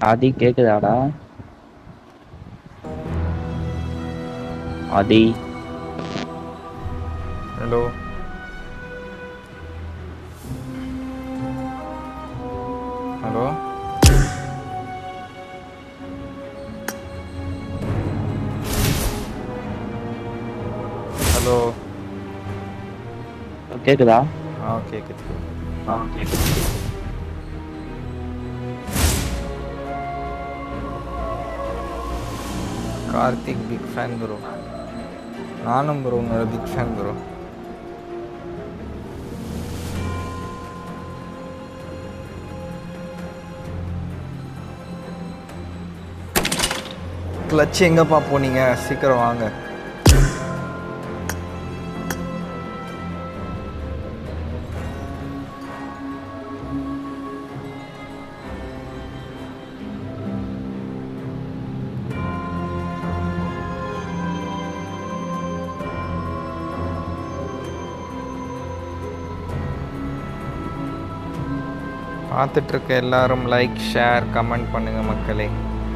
ஆதி கேக்குதாடா ஆதி hello hello hello கேக்குதா ஆ கேக்குது ஆ கேக்குது கார்த்திக் பிக் ஃபேன் ப்ரோ நானும் ப்ரோ உன்னோட பிக் ஃபேன் ப்ரோ கிளச் எங்கப்பா போனீங்க சீக்கிரம் வாங்க பார்த்துட்டு இருக்க எல்லாரும் லைக் ஷேர் கமெண்ட் பண்ணுங்க மக்களே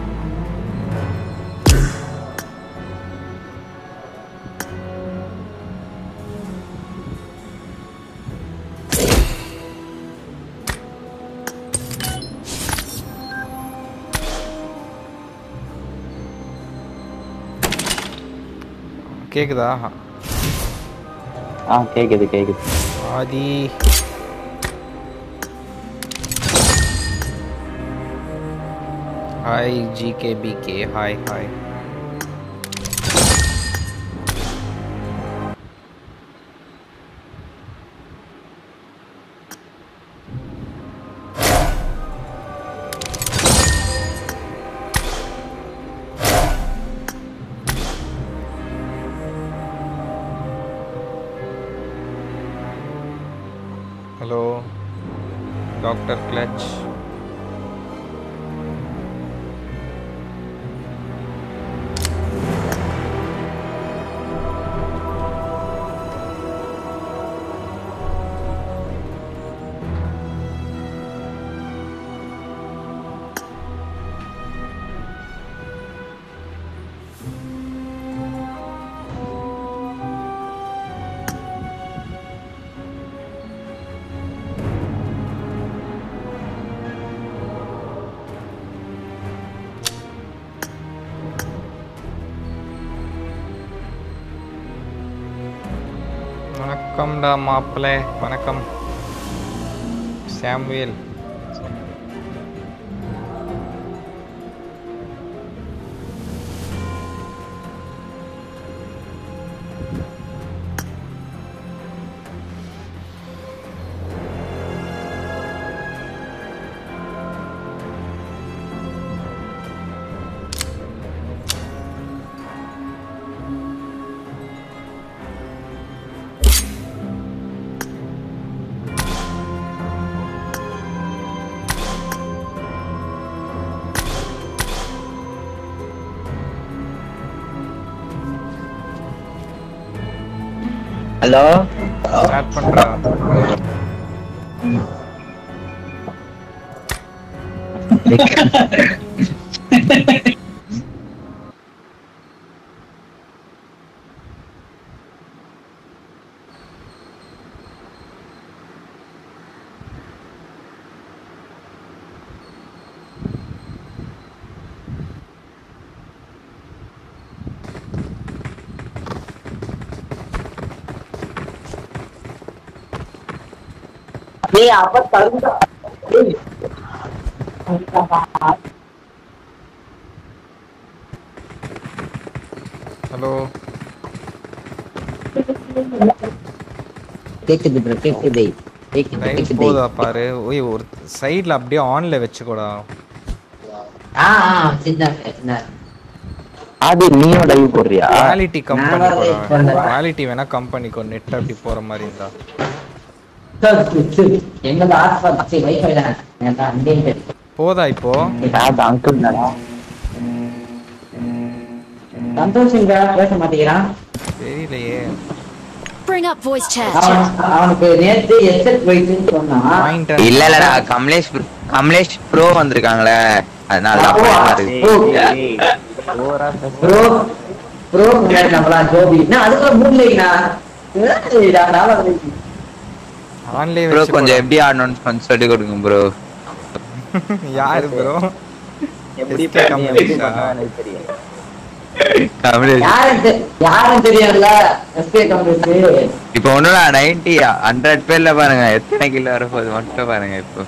கேக்குதா ஆ கேக்குது கேக்குது Aadhi hi GKPK hi hi hello doctor clutch வணக்கம்டா மாப்பிள்ளை வணக்கம் சாம்வேல் ஹலோ ஸ்டார்ட் பண்றா நீ அப்ப தருந்தா ஏய். ஹலோ கேக்குது ப்ரோ கேக்குது கேக்குது லைவ் கேக்குது போதா பாரு ஓய் ஒரு சைடில் அப்படியே ஆன்ல வச்சுக்கோடா ஆ ஆ சின்ன சின்ன ஆதி நீயும் லைவ் போடுறியா குவாலிட்டி கம் நான் வேற wait பண்ணிக்கோ பண்ணல. குவாலிட்டி வேணா கம் பண்ணிக்கோ நெட் அப்படி போற மாதிரி இருந்தா எங்களது ஹாட்ஸ்பாட் சரி வைஃபை தான் எனக்கு அன்லிமிட்டட் போதா இப்போ அது அங்கிள் தானே சந்தோஷ் இங்க பேச மாட்டேங்கிறான் தெரியலையே Bring up voice chat. அவன் அவனுக்கு நேத்து எஸ்எட் வைத்துன்னு சொன்னான் பாயிண்ட் இல்ல இல்லடா கமலேஷ் bro- கமலேஷ் ப்ரோ வந்திருக்காங்களே அதனால தான் பயமா இருக்கு ப்ரோ ப்ரோ முன்னாடி நம்மளாம் ஜோபி நான் அதுக்குள்ள மூடலைங்கண்ணா ஆன்லைன் ப்ரோ வச்சு கொஞ்சம் போடா. எப்படி ஆடணும்னு கொஞ்சம் சொல்லி கொடுங்க ப்ரோ யாரு ப்ரோ எப்படி SK பண்ணி எப்படி கமலேஷா? பண்ண எனக்கு தெரியும் கமலேஷ் யாரும் தெ- யாரும் தெரியாதுல எஸ்கே கம்பெனி இப்போ ஒண்ணுல நைன்டி ஹண்ட்ரட் பேர்ல பாருங்க எத்தனை கிலோ வரப்போகுது மட்டும் பாருங்க இப்போ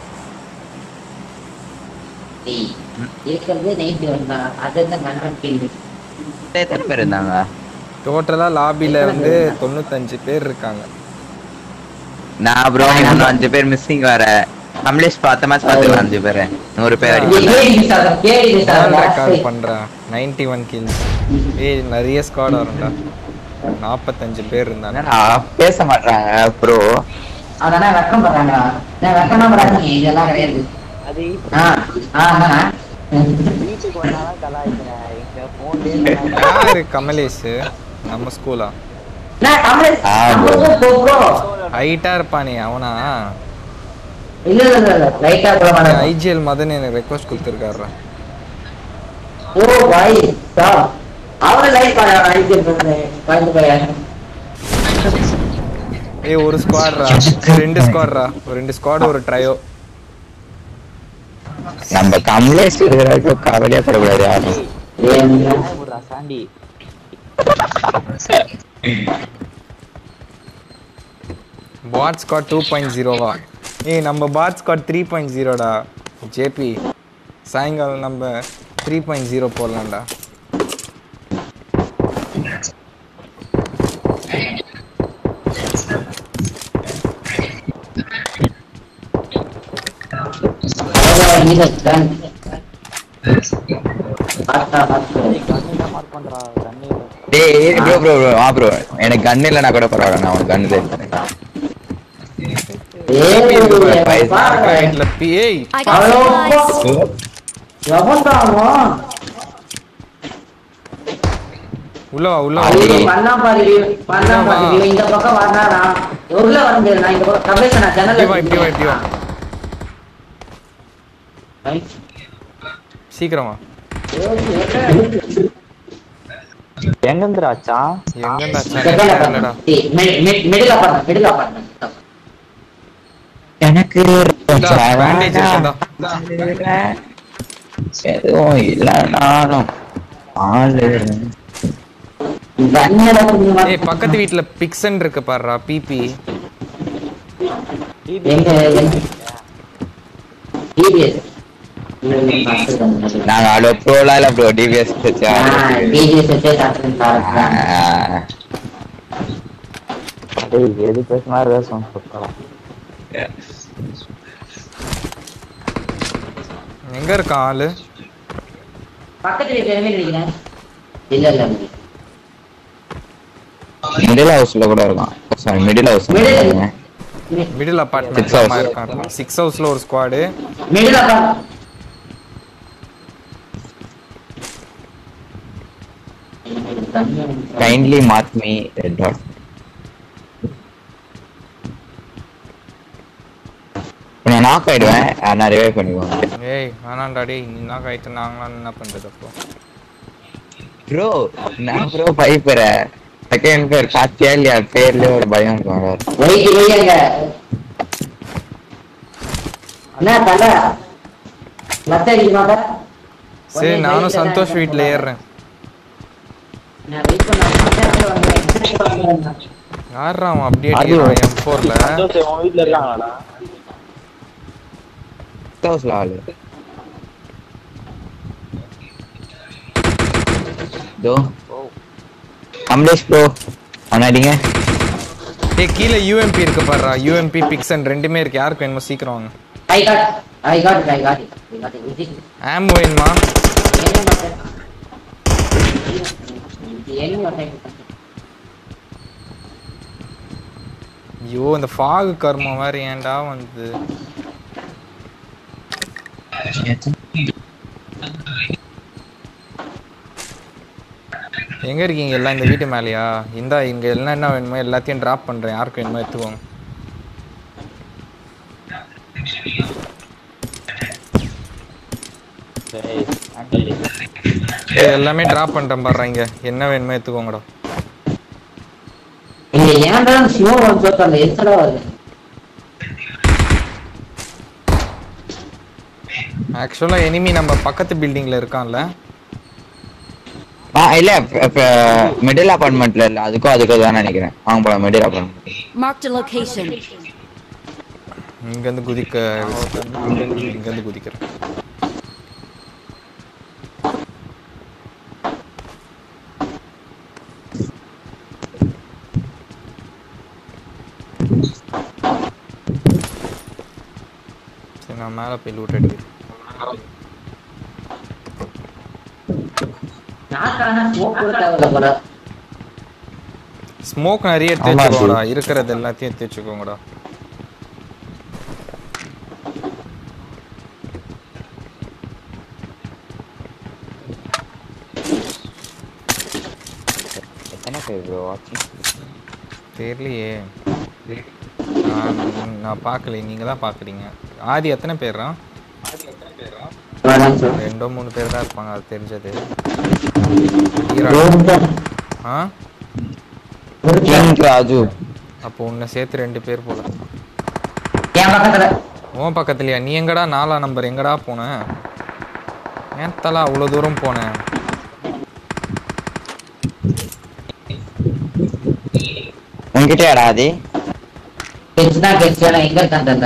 இருக்கிறது நைன்டி ஒன் தான் அது தான் கன்ஃபார்ம் கேள்வி எத்தனை பேர் இருந்தாங்க டோட்டலா லாபில வந்து தொண்ணூத்தஞ்சு பேர் இருக்காங்க நான் ப்ரோ இன்னும் அஞ்சு பேர் மிஸ்ஸிங் வர கமலேஷ் பார்த்த மேட்ச் பார்த்துக்கலாம் அஞ்சு பேர் நூறு பேர் அடிக்கலாம் கேடி விசாரம் கேடி வேர்ல்ட் ரெக்கார்ட் விசாரம் பண்றேன் நைன்டி ஒன் கில்ஸ் ஏய் நிறைய ஸ்குவாட் வரும்டா நாற்பத்தஞ்சு பேர் இருந்தாங்க என்னடா பேச மாட்டாங்க ப்ரோ அதானே வெக்கம் பண்றாங்க நான் வெக்கமா பண்றாங்க இதெல்லாம் கிடையாது அது ஆ ஆ அதானே வீட்டுக்கு வந்தாலும் கலாய்க்கிறேன் எங்க போன்லயே யாரு கமலேஷ் நம்ம ஸ்கூலா நான் தமிழ் ஆ, தமிழ் போ ப்ரோ ஹைட்டா இருப்பானே அவனா இல்ல இல்ல இல்ல, இல்ல லைட்டா போட மாட்டேன் ஐஜிஎல் மதன் எனக்கு ரெக்வஸ்ட் கொடுத்துருக்காரு ஓ பாய் சார் அவன லைட் பண்ண ஐடியா சொல்றேன் பாய்ந்து பையன் ஏய் ஒரு ஸ்குவாட்ரா ரெண்டு ஸ்குவாட்ரா ஒரு ரெண்டு ஸ்குவாட் ஒரு ட்ரையோ நம்ம கமலேஷ் இருக்கிற வரைக்கும் கவலையே படக்கூடாது யாரும் ஒரு Sandy bot squad two point ஜீரோவா ஏய் நம்ம பாட் ஸ்குவாட் த்ரீ பாயிண்ட் ஜீரோடா ஜேபி சாயங்காலம் நம்ம த்ரீ பாயிண்ட் ஜீரோ போடலாம்டா நீல தான் பாத்தா பாத்தா மார்க் பண்றா தண்ணி டேய் ப்ரோ ப்ரோ ப்ரோ ஆ ப்ரோ எனக்கு கன் இல்லைனா கூட பரவாயில்ல நான் உனக்கு கன் தரேன் வீட்டில் பி ஏய் I got Hello? supplies. எவன்டாமோ உள்ள வா உள்ள வா ஐயோ உள்ள வா. பண்ணா பாரு பண்ணா பாரு இந்த பக்கம் வர்றாரா உள்ள வர முடியாது நான் இந்த பக்கம் கபேஷ் நான் இப்படி வா இப்படி வா ஜன்னல் இப்படி வா சீக்கிரம் வா எங்க இருந்துராச்சா எங்கடா இல்லடா மிடில் அப்பார்ட்மெண்ட் மிடில் அப்பார்ட்மெண்ட் எனக்கு பேண்டேஜ் இருக்குதா எதுவும் இல்லைனாலும் ஆளு தண்ணியடா கொஞ்சம் ஏய் பக்கத்து வீட்ல பிக்சன் இருக்கு பாருடா பிபி எங்க எங்க டிபிஎஸ் நாங்க அவ்வளோ ப்ரோலாம் இல்லை ப்ரோ டிவிஎஸ் டிபிஎஸ் வச்சே சாப்பிட்டு பாருங்க டேய் எது பேசினா பேசுவோம் சொல்லலாம் எங்க இருக்கான் ஆளு பக்கத்து வீட்டுல என்ன நினைக்கிறேன் இல்ல இல்ல மிடில் ஹவுஸ்ல கூட இருக்கான் sorry middle house Middle- middle Six apartment house. இருக்கான் சிக்ஸ் ஹவுஸ்ல ஒரு squad middle apartment kindly mark me red dot நான் நாக் ஆயிடுவேன் நான் ரிவைவ் பண்ணிக்குவேன் ஏய் வேணாண்டா டேய் நீ நான் ஆயிட்டு நாங்களாம் என்ன பண்றது அப்போ ப்ரோ நான் ப்ரோ பயப்படுற செகண்ட் பேர் பாத்தியா இல்லையா பேர்லயே ஒரு பயம் இருக்கும் வேற. வெயிட் வெயிங்க என்ன தல லத்த அடிக்குமாடா சரி நானும் சந்தோஷ் வீட்ல ஏறுறேன் நான் வெயிட் பண்ண யாரா அவன் அப்படியே அது அடிக்கிறான் எம் ஃபோர்ல சந்தோஷ் உன் வீட்ல இருக்காங்களாடா ஹவுஸ்ல ஆளு தோ கமலேஷ் ப்ரோ அவனாடிங்க ஏய் கீழே யூஎம்பி இருக்கு பாருடா யூஎம்பி பிக்சன் ரெண்டுமே இருக்கு யாருக்கு வேணுமோ சீக்கிரம் வாங்க I got I got I got I got இது ஆம் வேணுமா என்ன மாட்டேன் என்ன மாட்டேன் ஐயோ இந்த ஃபாகு கர்மம் மாதிரி ஏன்டா வந்து எங்க இருக்கீங்க எல்லாம் இந்த வீட்டு மேலயா இந்தா இங்க எல்லாம் என்ன வேணுமோ எல்லாத்தையும் டிராப் பண்றேன் யாருக்கு வேணுமோ எடுத்துக்கோங்க சரி ஆண்டி ஏய், எல்லாமே டிராப் பண்ணிட்டேன் பாடுறேன் இங்க என்ன வேணுமோ எடுத்துக்கோங்கடா இல்ல ஏன்டா சிவம் வந்து சொல்லிட்டு அந்த எச்சடா வருது ஆக்சுவலா எனிமி நம்ம பக்கத்து பில்டிங்ல இருக்கான்ல ஆ இல்ல மிடில் அபார்ட்மெண்ட்ல இல்ல அதுக்கும் அதுக்கும் தான் நினைக்கிறேன் வாங்க போலாம் middle apartment Marked a location. இங்க இருந்து குதிக்க இங்க இருந்து குதிக்கிறேன் சரி நான் மேல போய் லூட் அடிக்கிறேன் நாக்கான ஸ்மோக் கூட தேவையில்ல போல ஸ்மோக் நிறைய எடுத்து ஆமா, வச்சுக்கோங்கடா இருக்கிறது எல்லாத்தையும் எடுத்து வச்சுக்கோங்கடா எத்தனை பேர் ப்ரோ வாட்சிங் தெரியலையே நான் நான் பார்க்கல நீங்க தான் பார்க்குறீங்க ஆதி எத்தனை பேர்ரா வேணாம் சார் ரெண்டோ மூணு பேர் தான் இருப்பாங்க அது தெரிஞ்சது ஈரா ஆ கிங் ராஜு அப்போ உன்னை சேர்த்து ரெண்டு பேர் போல என் பக்கத்துல உன் பக்கத்துலயா நீ எங்கடா நாலா நம்பர் எங்கடா போன ஏன் தலா அவ்வளோ தூரம் போனேன் உங்ககிட்டயாடா அது கெச்சு தான் கெச்சு ஆனா எங்க இருக்கான்னு தெரியல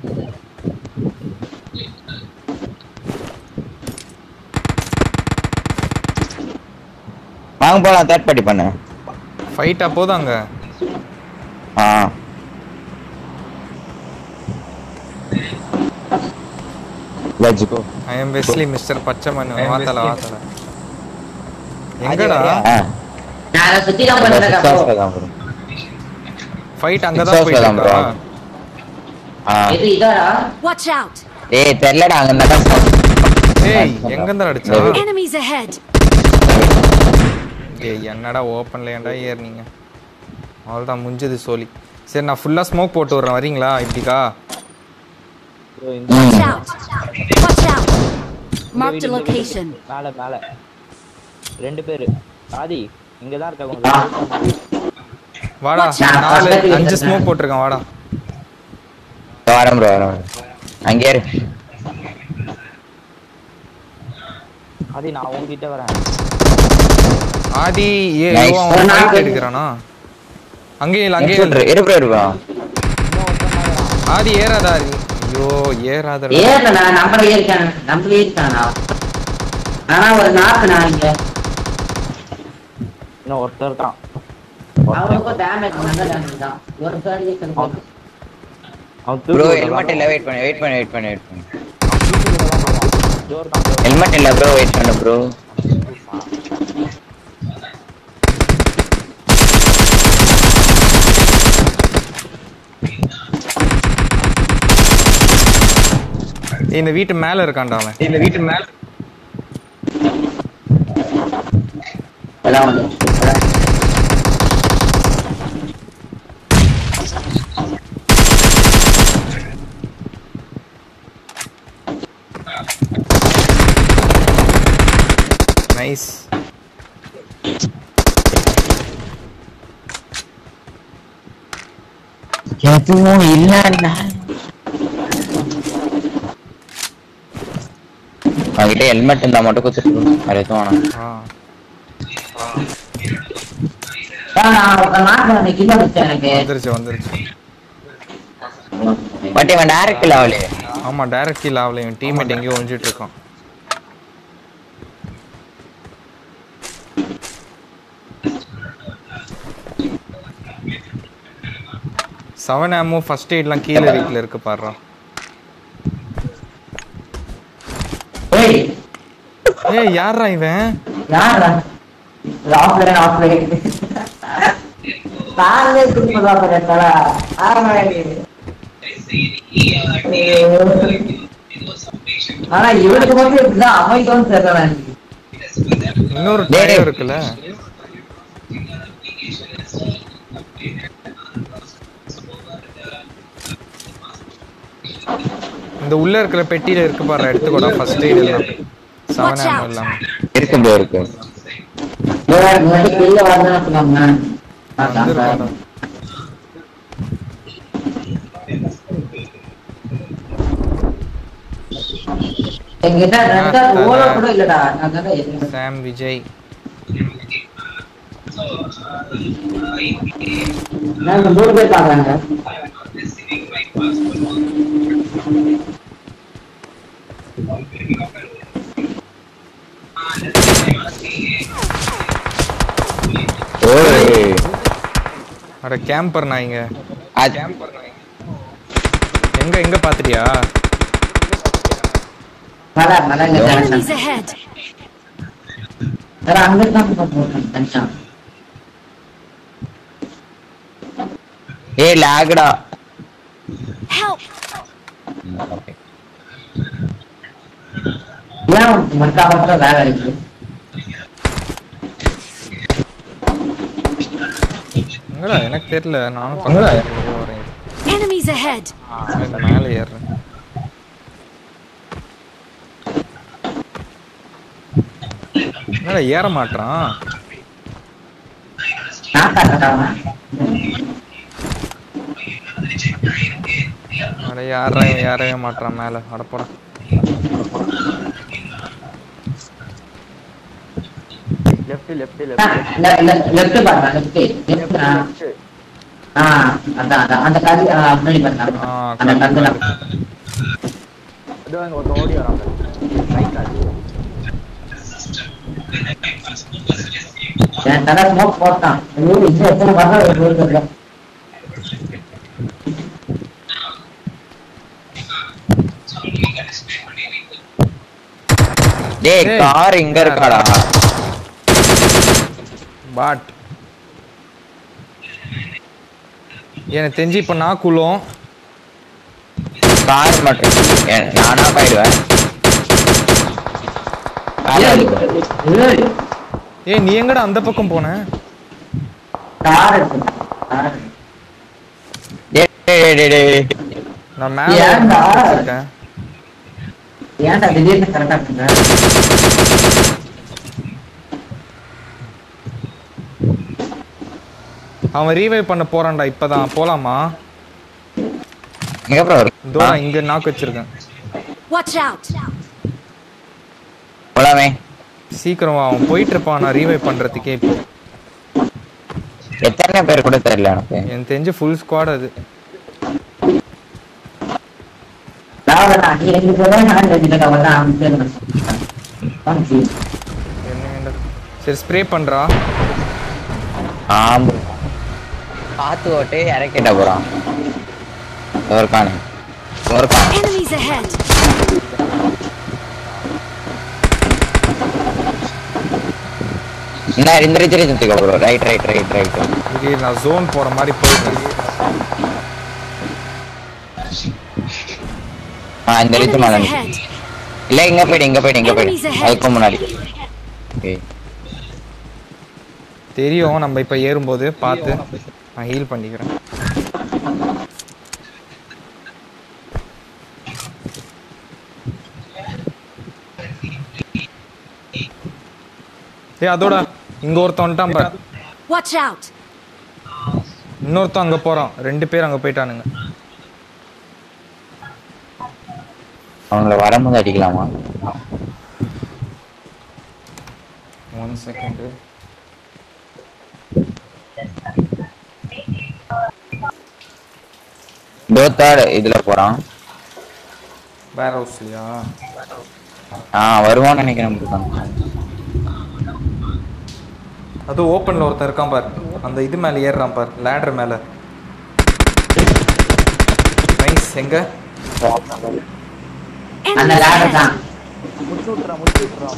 வாங்க போலாம் தேர்ட் பார்ட்டி பண்ணு ஃபைட்டா போதும் அங்க ஆ let's go I am Wesley mister பச்சை மண்ணு வாத்தல வாத்தல எங்கடா ஆ நான் அதை சுத்தி தான் சிக்ஸ் பண்ணிருக்கேன் ஹவர்ஸ்ல தான் bro. ஃபைட் அங்க தான் Six போயிட்டு hours தான் இருக்கா ஆ எது இதாடா Watch out! ஏய் தெரியலடா அங்க இருந்தா ஏய் எங்க இருந்தா அடிச்சா Enemies ahead! ஏய் என்னடா ஓப்பன்ல ஏன்டா ஏறினீங்க அவ்வளோதான் முடிஞ்சது சோலி சரி நான் ஃபுல்லா ஸ்மோக் போட்டு விட்றேன் வரீங்களா இப்படிக்கா bro, இந்த Watch ம் out! Watch out! இந்த Marked வீடு, a இந்த வீடு. location. மேல மேல ரெண்டு பேரு ஆதி இங்க தான் இருக்காங்க உங்களுக்கு வாடா Watch out. நாலு அஞ்சு ஸ்மோக் போட்டிருக்கேன் வாடா வரேன் ப்ரோ வரேன் அங்கே இரு ஆதி நான் உங்ககிட்ட வரேன் ஆதி ஏ Nice. இவன் அவன் fight எடுக்கிறானா அங்கே இல்ல அங்கே இல்ல இரு ப்ரோ இரு ப்ரோ ஆதி ஏறாதா ஐயோ ஏறாத ஏறல நான் நம்பர் ஏறிக்கான நம்பர் ஏறிக்கானா ஆனா ஒரு நாக்கு நான் இங்க இன்னும் ஒருத்தர் இருக்கான் அவனுக்கும் டேமேஜ் நல்ல டேமேஜ் தான் ஒரு தேர்ட் ஏக்கர் அவன் ப்ரோ தூக்கி ஹெல்மெட் இல்ல வெயிட் பண்ணு வெயிட் பண்ணு வெயிட் பண்ணு வெயிட் பண்ணு ஜோர் தான் bro. ஹெல்மெட் இல்ல ப்ரோ வெயிட் பண்ணு ப்ரோ ஏய், இந்த வீட்டு மேல இருக்கான்டா அவன் இந்த வீட்டு மேல எல்லாம் வந்து நைஸ் எதுவும் இல்லன்னா அவகிட்ட ஹெல்மெட் இருந்தா மட்டும் குத்துட்டு வேற எதுவும் வேணாம் ஆ நான் ஒரு நாக்கு அந்த கிலோ வச்சேன் எனக்கு வந்துருச்சு வந்துருச்சு பட் இவன் டேரக்ட் லெவலு ஆமா டைரக்ட் கில் ஆகல இவன் டீம்மேட் எங்கேயோ ஒழிஞ்சிட்டு இருக்கான் செவன் ஆமோ ஃபர்ஸ்ட் எய்ட்லாம் கீழே வீட்டில் இருக்கு பாடுறா ஏய் ஏய் யாரா இவன் யாரா ஆஃப்லைன் ஆஃப்லைன் நாங்களே திரும்ப பார்க்கறேன் தலா ஆனா இவனுக்கு மட்டும் இப்படிதான் அமைக்கும் தெரியல எனக்கு இன்னொரு டேய், டயர் டேய். இருக்குல்ல இந்த உள்ள இருக்கிற பெட்டியில இருக்கு பாரு எடுத்துக்கோடா ஃபர்ஸ்ட் எய்ட் எல்லாம் செவன் Watch ஆம் out. இல்லாம இருக்கு ப்ரோ இருக்கு வெளில வரதான் சொன்னாங்க வந்துருவாடா. எங்கிட்ட ரெண்டா ஓல கூட இல்லடா நான் தான் இருக்கேன். சாம் விஜய் நாங்க மூணு பேர் பாக்குறாங்க ஓய் அட கேம்பர் நாய்ங்க அது எங்க எங்க பாத்துட்டியா மழ மழைங்க Enemies ahead! வேற அங்க தான் போட்டேன் தனியா ஏய் லாக்டா Help! ஏன் மட்டா மட்டும் வேலை இருக்கு எங்கடா எனக்கு தெரியல நானும் பக்கத்துல வரேன் Enemies ahead! இந்த மேலே ஏறுறேன் என்னடா ஏற மாட்றான் நான் காட்டாம அட யாரா இவன் ஏறவே மாட்றான் மேல அடப்படா லெஃப்ட் லெஃப்ட் லெஃப்ட் லெஃப்ட் பாருங்க லெஃப்ட் லெஃப்ட் ஆ அதான் அதான் அந்த கது ஆ, முன்னாடி பாருங்க ஆ, அந்த கந்துல இதோ இங்க ஒருத்தன் ஓடி வரான் ரைட் அது என் தலை ஸ்மோக் போட்டான் ஐயோ இன்னும் எத்தனை வருஷம் இருக்கு டேய் டேய். கார் இங்க இருக்காடா பாட் எனக்கு தெரிஞ்சு இப்ப நாக்குள்ளோம் கார் மட்டும் ஏ- நானா போயிடுவேன் கார் எடுக்கு. ஏய், ஏய் நீ எங்கடா அந்த பக்கம் போன கார் இருக்கு கார் இருக்கு. டேய், டேய், டேய், டேய், டேய். நான் மேல ஏன்டா? வச்சிருக்கேன் ஏன்டா திடீர்னு கரெக்டா இருக்குங்க அவன் ரீவைவ் பண்ண போறான்டா இப்பதான் போலாமா எங்க ப்ரோ இதோ நான் இங்க நாக்கு வச்சிருக்கேன் Watch out! போலாமே சீக்கிரம் வா, அவன் போயிட்டு இருப்பான் நான் ரீவைவ் பண்றதுக்கே இப்போ எத்தனை பேர் கூட தெரியல எனக்கு எனக்கு தெரிஞ்சு ஃபுல் ஸ்குவாட் அது ராவணா நீ ரெண்டு பேரும் நான் ரெண்டு பேரும் அவன் தான் அவன் பேர் வந்து என்னடா சரி ஸ்ப்ரே பண்றா ஆமா காத்து ஓட்டு இறக்கிட்ட போறான் ஒரு காணு ஒரு காணு Enemies ahead! என்ன இந்த ரீச் ரீச் சுத்திக்கோ bro right right right right இது நான் ஜோன் போற மாதிரி போயிட்டேன் ஆ இந்த ரீச் Enemies மேல ahead! இல்ல இங்க போயிடு இங்க போயிடு இங்க போயிடு Enemies ahead. அதுக்கு முன்னாடி Okay. தெரியும் நம்ம இப்ப ஏறும்போது பார்த்து நான் ஹீல் பண்ணிக்கிறேன் ஏய் அதோட இங்க ஒருத்தன் வந்துட்டான் பாரு Watch out! இன்னொருத்தன் அங்க போறான் ரெண்டு பேர் அங்க போயிட்டானுங்க அவங்கள வரும்போது அடிக்கலாமா ஒன் செகண்ட் தோத்தாடு இதுல போறான் வேர் ஹவுஸ்லயா ஆ வருவான்னு நினைக்கிறேன் இருக்கான் அது ஓப்பன்ல ஒருத்தன் இருக்கான் பாரு அந்த இது மேல ஏறுறான் பாரு லேடர் மேல நைஸ் எங்க அந்த Enemies லேடர் ahead! தான் முடிச்சு விட்டுறான் முடிச்சு விட்டுறான்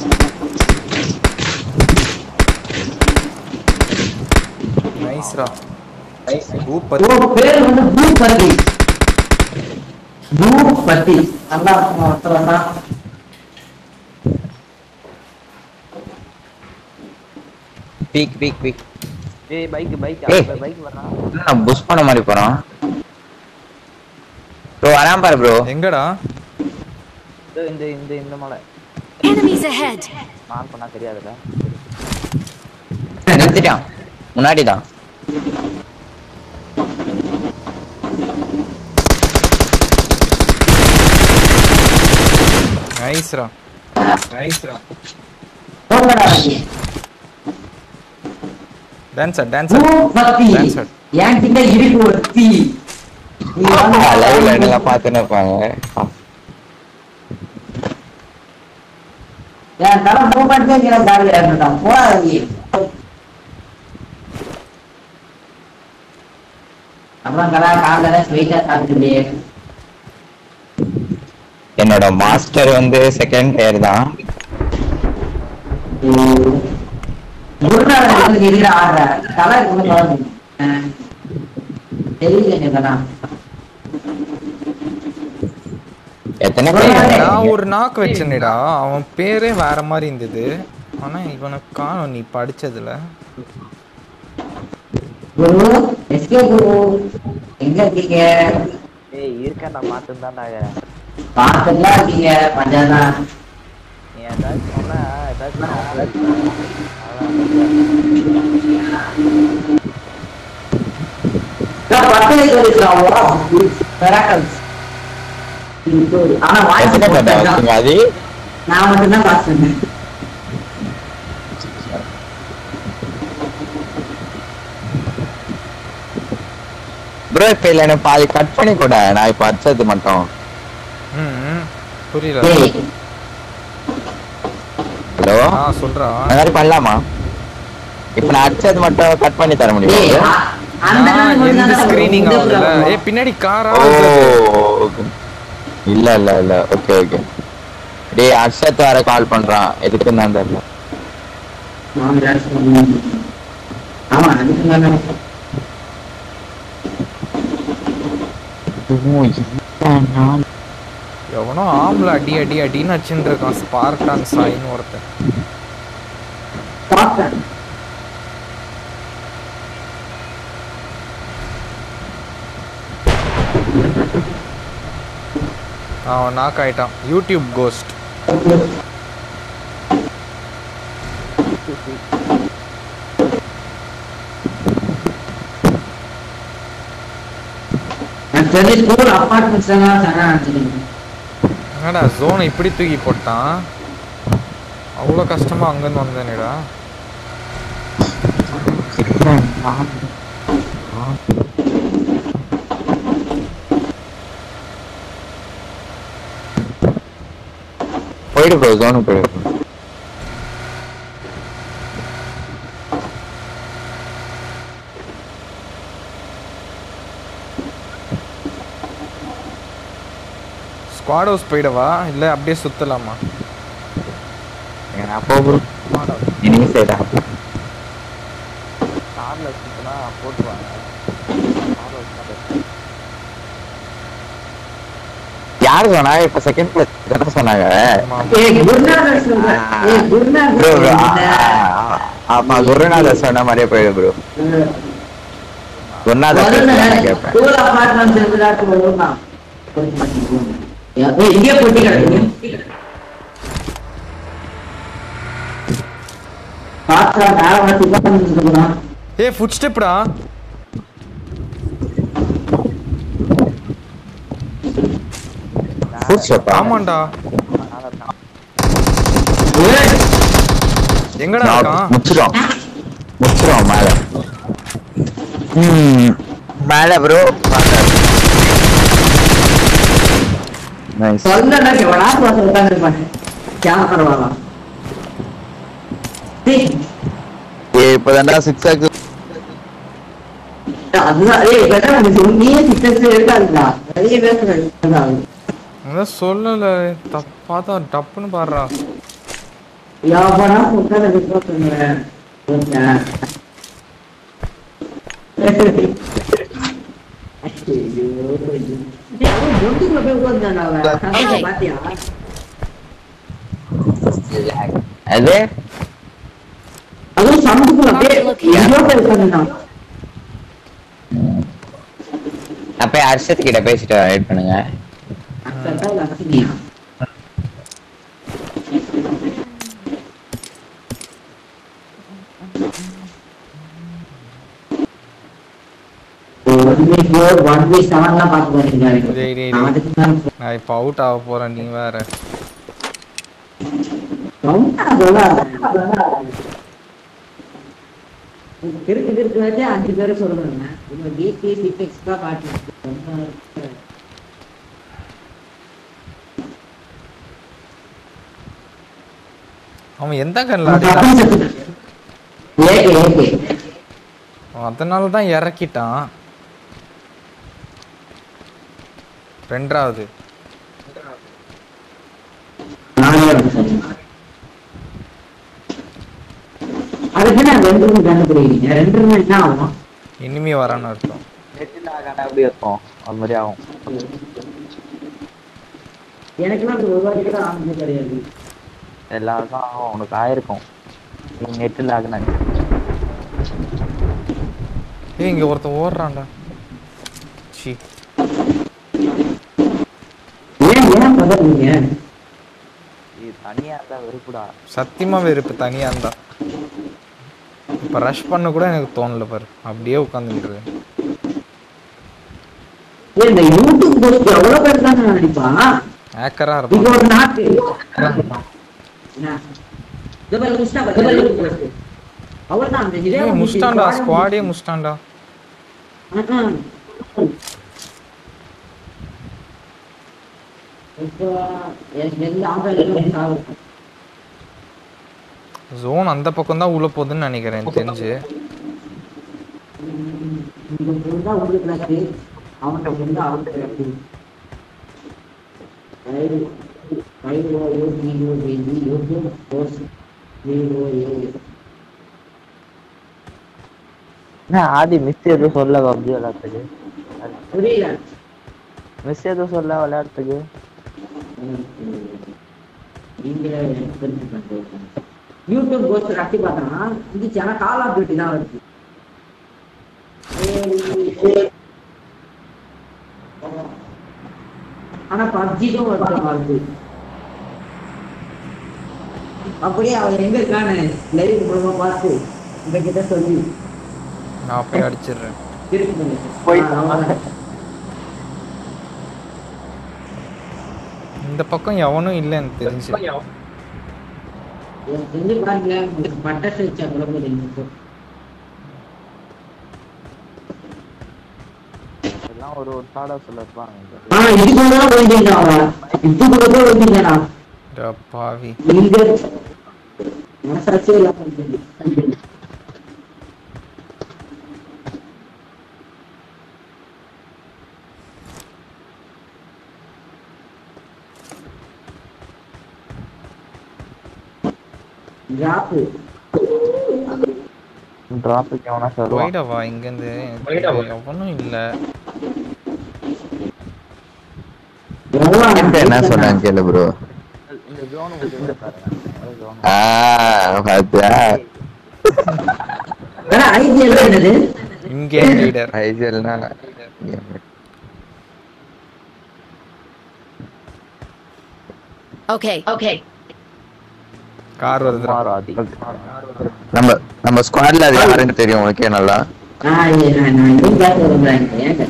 நைஸ்ரா ஓ சூப்பர் பேர் வந்து பூபதி பூபதி நல்லா ஒருத்தர் தான் பீக் பீக் பீக் ஏய் பைக் பைக் ஏய். பைக் வரான் நான் புஷ் பண்ண மாதிரி போறான் ப்ரோ வரான் பாரு ப்ரோ எங்கடா இதோ இந்த இந்த இந்த மலை Enemies ahead! மார்க் பண்ணா தெரியாதுல்ல நிறுத்திட்டான் முன்னாடி தான் நைஸ்ரா போங்கடா வண்டி. டான்சர் ஊ, டான்சர் பத்தி. Dancer. என்கிட்ட இருக்கு ஒரு தீ நீ வந்து லைவ்ல எல்லாம் பார்த்துன்னு இருப்பாங்க என் தலை மூமெண்ட்ஸே கீழே காலியா இருந்துட்டான் போடா வண்டி. அப்புறம் கடா காலைல ஸ்வீட்டா சாப்பிட்டு என்னோட மாஸ்டர் வந்து செகண்ட் பேர் தான் குருநாதர் வந்து எதிர ஆடுற தலை கொண்டு பாருங்க தெரியல இதெல்லாம் எத்தனை பேர் நான் ஒரு நாக்கு வச்சேனேடா அவன் பேரே வேற மாதிரி இருந்தது ஆனா இவனை காணோம் நீ படிச்சதுல குரு எஸ்கே குரு எங்க இருக்கீங்க ஏய் இருக்க நான் மாத்து தான்டா பார்த்துலாம் இருக்கீங்க பஞ்சாதான் நீ ஏதாச்சும் சொன்ன ஏதாச்சும் பத்தனை சொல்லிருக்கான் மிராக்கல்ஸ் ஆனா எத்தனை பேர் வாய்ஸ் வச்சுங்க அது நான் மட்டும்தான் பாஸ் பண்ணேன் ப்ரோ இப்ப இல்ல எனக்கு பாதி கட் பண்ணி கூட நான் இப்ப அடிச்சது மட்டும் ம் ம். புரியல டேய் ஹலோ ஆ சொல்றா அந்த மாதிரி பண்ணலாமா இப்ப நான் அடிச்சது மட்டும் கட் பண்ணி தர டேய் முடியும் அ- அந்த நாள் நான் மட்டும் எந்த தான் ஸ்கிரீனிங் இந்த ஆகல program. ஏ பின்னாடி காரா ஓ okay. இல்ல இல்ல இல்ல ஓகே ஓகே டேய் அர்ஷத் வேற கால் பண்றான் எதுக்கு தான் தெரியல ஆமா, ராஜ் சொன்னான். ஆமா அதுக்கு மேல எவனோ ஆம்பளை அடி அடி அடின்னு அடிச்சுட்டு இருக்கான் ஸ்பார்டான் சாயின்னு ஒருத்தன் பார்த்தேன் அவன் நாக் ஆயிட்டான் யூடியூப் கோஸ்ட் எனக்கு தெரிஞ்ச ஸ்கூல் அப்பார்ட்மெண்ட்ஸ் எல்லாம் சரணா நினைச்சிருக்கேன் என்னடா ஜோனை இப்படி தூக்கி போட்டான் அவ்வளோ கஷ்டமா அங்கேருந்து வந்தேனேடா போயிடு ப்ரோ ஜோனு போயிடு bro. ஸ்குவாட் ஹவுஸ் போயிடவா இல்லை அப்படியே சுத்தலாமா நான் போ ப்ரோ இனிமே செய்டா கார்ல சுத்தினா போட்டுருவாங்க கார்ல சுத்தினா யாரு சொன்னா இப்ப செகண்ட் பிளேஸ் தானே சொன்னாங்க ஆமா ஏய் குருநாதர் சொல்றேன் ஏய் ப்ரோ குருநாதர் ஆமா குருநாதர் சொன்ன மாதிரியே போயிடு ப்ரோ குருநாதர் பேசுறத நான் கேட்பேன் ஸ்கூல் அப்பார்ட்மெண்ட்ஸ் இருக்கிறாருக்கு வருமா ஏய் இங்கே போட்டி கிடக்கு பாத்தா வேற வந்து உட்கார்ந்து போறான் ஏ ஃபுட் ஸ்டெப்டா ஃபுட் ஷாப்பா ஆமாண்டா ஏய் எங்கடா இருக்கான் முச்சிரும் முச்சிரும் மேல ம் மேல ப்ரோ நைஸ் சொல்லல எவனா பாத்து உட்கார்ந்து கேமரா வரலாம் டேய் ஏ இப்பதான்டா சிக்ஸ் ஆக்கு அதுதான் ஏய் பெட்டர் நீ நீயே சிக்ஸ் இருக்காதுடா நிறைய பேசுறேன் அதான் சொல்லல தப்பா தான் டப்புன்னு பாடுறா யாவரா உட்கார்ந்து ரிப்போர்ட் பண்ணுவேன் அது அதுவும் சமத்துக்குள்ள அப்படியே எங்கேயோ போய் உட்கார்ந்துட்டான் அப்ப ஹர்ஷத் கிட்ட பேசிட்டு வெயிட் பண்ணுங்க அசட்டா இல்ல அசினியா பி ஃபோர் ஒன் பி செவன்லாம் பார்த்து பண்ணிருக்காரு டேய், டேய், நான் டேய். அதுக்கு தான் நான் இப்போ அவுட் ஆக போறேன் நீ வேற ரொம்ப அதெல்லாம் கிறுக்கு கிறுக்கு வச்சு அஞ்சு பேரை சொல்றாங்க இவங்க பிபி சிபிஎக்ஸ் தான் காட்டு அவன் எந்த கண்ணில் அடிக்கிறான் ஏகே ஏகே அவன் அதனால தான் இறக்கிட்டான் ரெண்டாவது நானே வந்து சொன்னேன் அதுக்கு நான் ரெண்டு ரூம் கண்டுபிடிக்கிறீங்க ரெண்டு ரூம் என்ன ஆகும் இனிமே வரான்னு அர்த்தம் நெட்டில் ஆகாண்டா எப்படி இருக்கும் அது மாதிரி ஆகும் எனக்குலாம் அந்த ஒரு வாட்டி கூட ஆனது கிடையாது எல்லாருக்கும் ஆகும் உனக்கு ஆயிருக்கும் நீ நெட்டில் ஆகுனா ஏய் இங்க ஒருத்தன் ஓடுறான்டா சி ஏன் ஏன் பதறீங்க இது தனியா இருந்தா வெறுப்புடா சத்தியமா வெறுப்பு தனியா இருந்தா இப்ப ரஷ் பண்ண கூட எனக்கு தோணல பாரு அப்படியே உட்காந்துட்டு ஏன் இந்த யூடியூப் போஸ்ட் எவ்வளவு பேர் தான் நடிப்பான் ஹேக்கரா இது இருப்பான் ஒரு நாட்டு என்ன? இதோ பாரு, முஸ்டா பாரு, இதோ யூடியூப் post. அவ்வளவுதான் அந்த இதே ஏய் ஒரு முஸ்டாண்டா squad- ஸ்குவாடே முஸ்டாண்டா ஆஹ். இப்போ எனக்கு எந்த ஆதாரம் சாவு ஜோன் அந்த பக்கம் தான் உள்ள போகுதுன்னு நினைக்கிறேன் எனக்கு தெரிஞ்சு இந்த பொண்ணு தான் உங்களுக்கு கிளாஸ் அவன்கிட்ட வந்து அவன்கிட்ட class guide guide you PUBG YouTube course video ஏ என்ன ஆதி மிஸ் எதுவும் சொல்ல பப்ஜி விளையாடுறதுக்கு புரியல மிஸ் எதுவும் சொல்ல விளையாடுறதுக்கு நீங்களே எனக்கு தெரிஞ்சு பண்ணுறீங்க யூடியூப் கோர்ஸ் கட்டி பார்த்தோம்னா இருந்துச்சு ஆனால் கால் ஆஃப் டியூட்டி தான் வருது ஆனா பப்ஜிக்கும் வருது வருது அப்படியே அவர் எங்க இருக்கான்னு லைவ் மூலமா பார்த்து உங்ககிட்ட சொல்லி நான் அப்படியே அடிச்சிடுறேன் திருப்பி போயிட்டான். இந்த பக்கம் எவனும் இல்லை எனக்கு தெரிஞ்சு செஞ்சு பாருங்க உங்களுக்கு பட்டாசு வச்சா கூட போதும் எல்லாம் ஒரு ஒரு சாடா சொல்ல இருப்பாங்க ஆ இது கூட தான் போயிட்டீங்க அவன் இது கூட தான் போயிட்டீங்கடா டா பாவி நீங்க மனசாட்சியே இல்லாம இருக்கீங்க. Drop. டிராஃபிக் எவனா சொல்லுவான் போயிடவா இங்கேருந்து எவனும் இல்லை எவ்வளவு இப்ப என்ன சொன்னாங்க கேளு ப்ரோ இந்த ஜோன் உங்களுக்கு பாருங்க ஜோன் ஆ பாத்தியா ஆனா IPL ல என்னது இங்கே லீடர் ஐஜிஎல்னா Okay. Okay. கார் வருதுடா குமார் ஆதி நம்ம நம்ம ஸ்குவாட்ல அது யாருன்னு தெரியும் உனக்கே நல்லா நான் இது- நான் நான் இதுவும் பேச விரும்புறேன் ஏங்க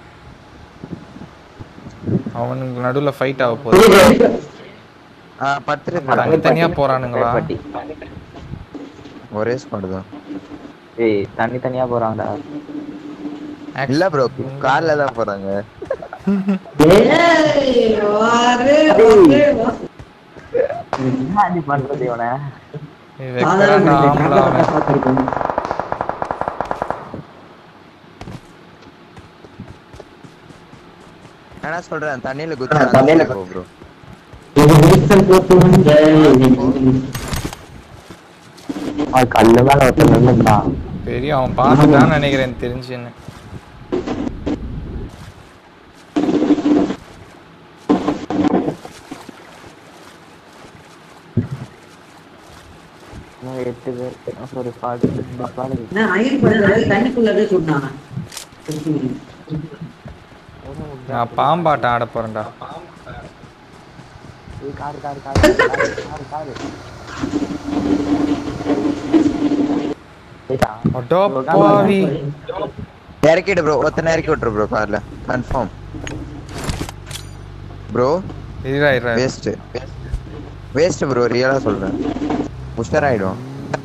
அவனுக்கு நடுவுல ஃபைட் ஆக போகுது புரியுது ஆ பத்து தனித்தனியா போறானுங்களா பட்டி ஒரே ஸ்குவாட் தான் ஏய் தனி தனியா போறாங்கடா இல்ல ப்ரோ கார்ல தான் போறாங்க ஏய், வாரு, வாரு, வா. என்ன ஆதி பண்றது இவனை ஏய், சாதாரண வைக்கிறான்டா மனுஷன், ஆம்பளை கம்பளை அவன். பார்த்திருக்கோம். என்ன சொல்றேன் தண்ணியில குதிச்சு ப்ரோ இது விரிசல் போட்டு வந்த அவன் கல்லு மேல ஒருத்தன் நின்னுட்டான் பெரிய அவன் பார்த்துட்டான்னு நினைக்கிறேன் தெரிஞ்சுன்னு இன்னும் எட்டு பேர் சாரி பாடு பாடு நான் ஐயர் பண்றது தண்ணிக்குள்ளவே சொன்னான் நான் பாம்பாட்டம் ஆட போறேன்டா ஏய் car car car car car ஏய்டா அடோ பாவி இறக்கிடு ப்ரோ ஒருத்தனை இறக்கி விட்டுரு ப்ரோ கார்ல கன்ஃபார்ம் ப்ரோ இருடா இருடா வேஸ்ட் வேஸ்ட் ப்ரோ ரியலா சொல்றேன் புஷ்டர் ஆயிடும்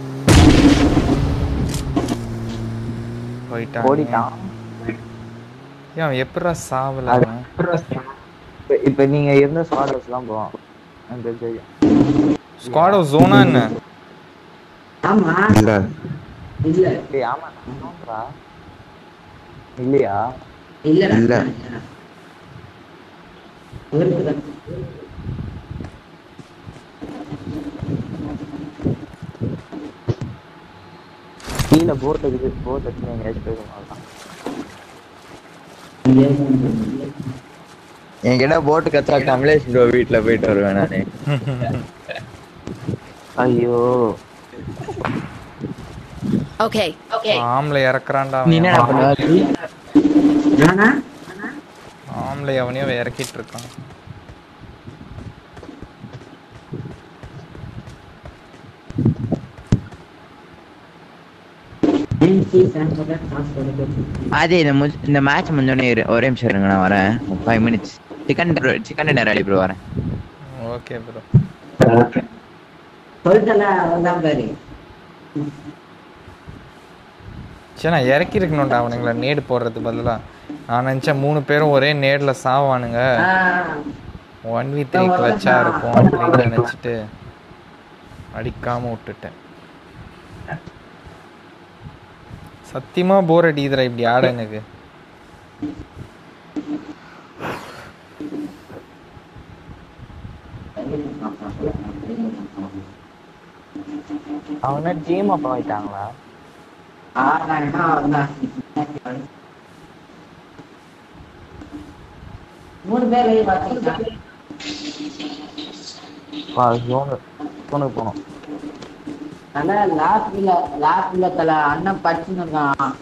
போயிட்டான் ஓடிட்டான் ஏன் அவன் எப்படிடா சாவல அது அவன்? இப்ப- இப்ப நீங்க இருந்த ஸ்குவாட் தான் போவோம் எனக்கு தெரியும் ஸ்குவாட் ஆஃப் ஜோனா என்ன ஆமா இல்ல இல்ல டேய் ஆமா ஆமாடா. இல்லையா இல்லடா இல்ல. இருக்குதா கீழே போட் இருக்குது போட் வச்சு நீங்க ஏதாச்சும் போயிருக்கலாம் என்கிட்ட போட்டு கத்தா கமலேஷ் ப்ரோ வீட்ல போயிட்டு வருவேன் நானு ஐயோ Okay. Okay. ஆம்பளை இறக்குறான்டா நீ அவன். என்னடா பண்ணுவ நானா ஆம்பளை அவனையும் அவன் இறக்கிட்டு இருக்கான் என்சி சாம்பிள் காசு கொடுத்து அது இந்த முடி- இந்த மேட்ச் முடிஞ்சோடனே இரு ஒரே நிமிஷம் இருங்க நான் வரேன் five minutes chicken chicken dinner ready bro வரேன் ஓகே ப்ரோ சொல்லிட்டல அவன்தான் பாரு சரி நான் இறக்கி இருக்கணும்டா அவனுங்கள நேடு போடுறது பதிலா நான் நினச்சேன் மூணு பேரும் ஒரே நேடில் சாவானுங்க ஆஹ் ஒன் வி த்ரீ கிளச்சா இருக்கும் அப்படின்னு நினச்சிட்டு அடிக்காம விட்டுட்டேன் சத்தியமா போர் அடிக்குதுடா இப்படி ஆட எனக்கு அவன டீம் அப்ப ஆயிட்டாங்களா ஆறாயிரம் அவன்தான் மூணு பேர் வெளியே பார்த்தீங்களா ஜோனு ஜோனுக்கு போனோம் தல லாஸ்ட்ல லாஸ்ட்ல தல அண்ணன் படிச்சுன்னு இருக்கான்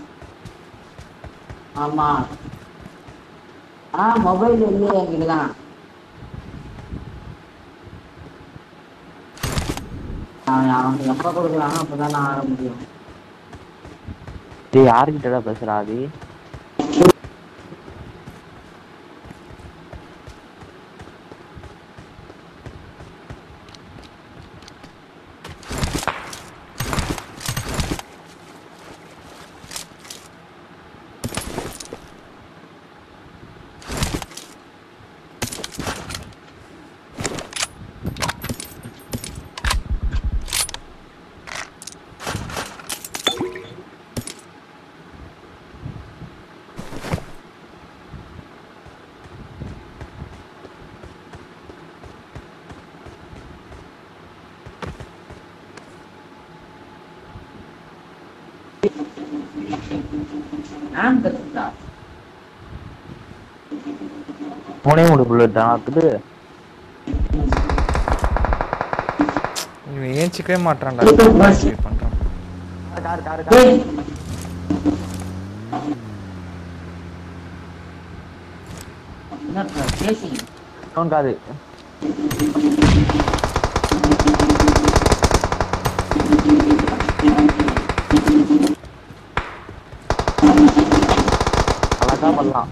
ஆமா ஆ மொபைல் இல்லையே என்கிட்ட தான் அவனுக்கு எப்ப கொடுக்குறானோ அப்பதான் நான் ஆட முடியும் டேய் யாருக்கிட்டடா பேசுறா அது நான் கத்துட்டா மூணே மூணு புல்லட் தான் இருக்குது இவன் ஏஞ்சிக்கவே மாட்டான்டா ட்ரை பண்றான் கார் கார் கார் ஏய் என்ன பேசி அவன் காரு அழகா பண்ணலாம்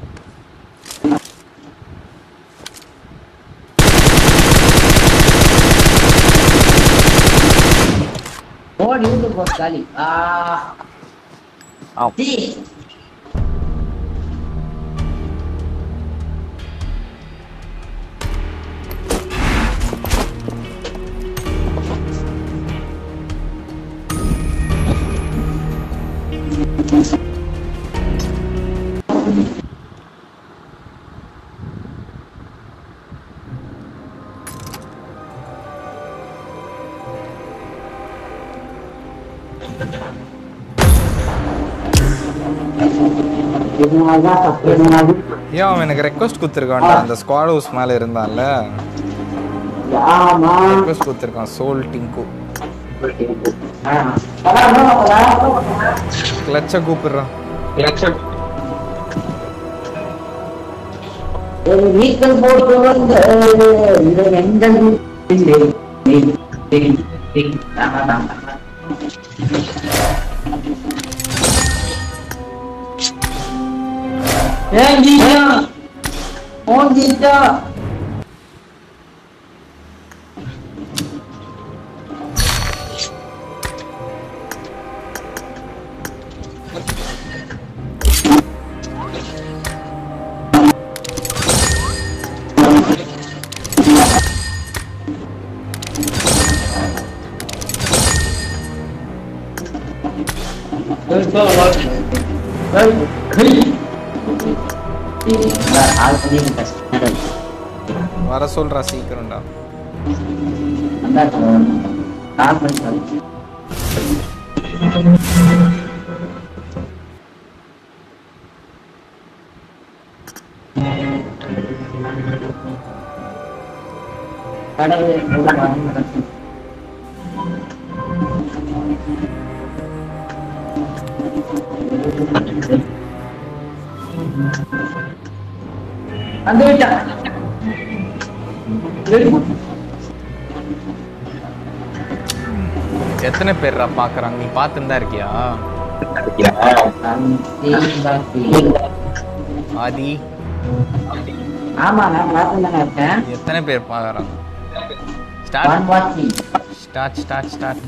ஓடி இருந்து போ காலி ஆ ஆ. டீ இதனாலதான் தப்பு என்னது ஏன் அவன் எனக்கு ரெக்வஸ்ட் கொடுத்துருக்கான்டா அந்த ஸ்குவாட் ஹவுஸ் மேலே இருந்தான்ல ஆமா ரெக்வஸ்ட் கொடுத்துருக்கான் சோல் டிங்கு ஆ. அதான் அதான் கிளச்சை கூப்பிடுறான் ஒரு வீட்டில் போட்டு வந்து இது எந்த இல்லை இல்லை, இல்லை. ஆமா, ஆமா. ஏன் ஜீஷா ஓன் ஜீஷா வர சொல்றா சீக்கிரம்டா வந்து விட்டா எத்தனை பேர்ரா பாக்குறாங்க நீ பார்த்துன்னு தான் இருக்கியா ஆதி ஆமா நான் பார்த்து தானே இருக்கேன் எத்தனை பேர் பாக்குறாங்க ஒன் ஸ்டார்ட் வாட்சிங் ஸ்டார்ட் ஸ்டார்ட் ஸ்டார்ட்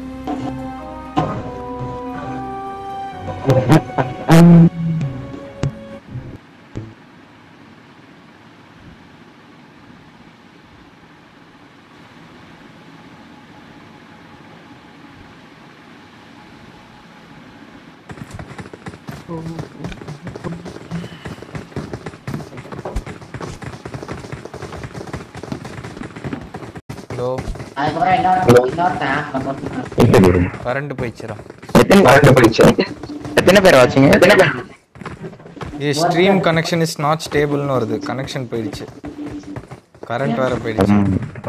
ஹலோ அதுக்கப்புறம் இன்னொரு இன்னொருத்தன் நம்ம கரண்ட் போயிடுச்சுடா எத்தனை பேர் போயிடுச்சு எத்தனை பேர் வாட்சிங்க எத்தனை பேர் a stream connection is not ஸ்டேபிள்னு வருது கனெக்ஷன் போயிடுச்சு கரண்ட் வேற போயிடுச்சு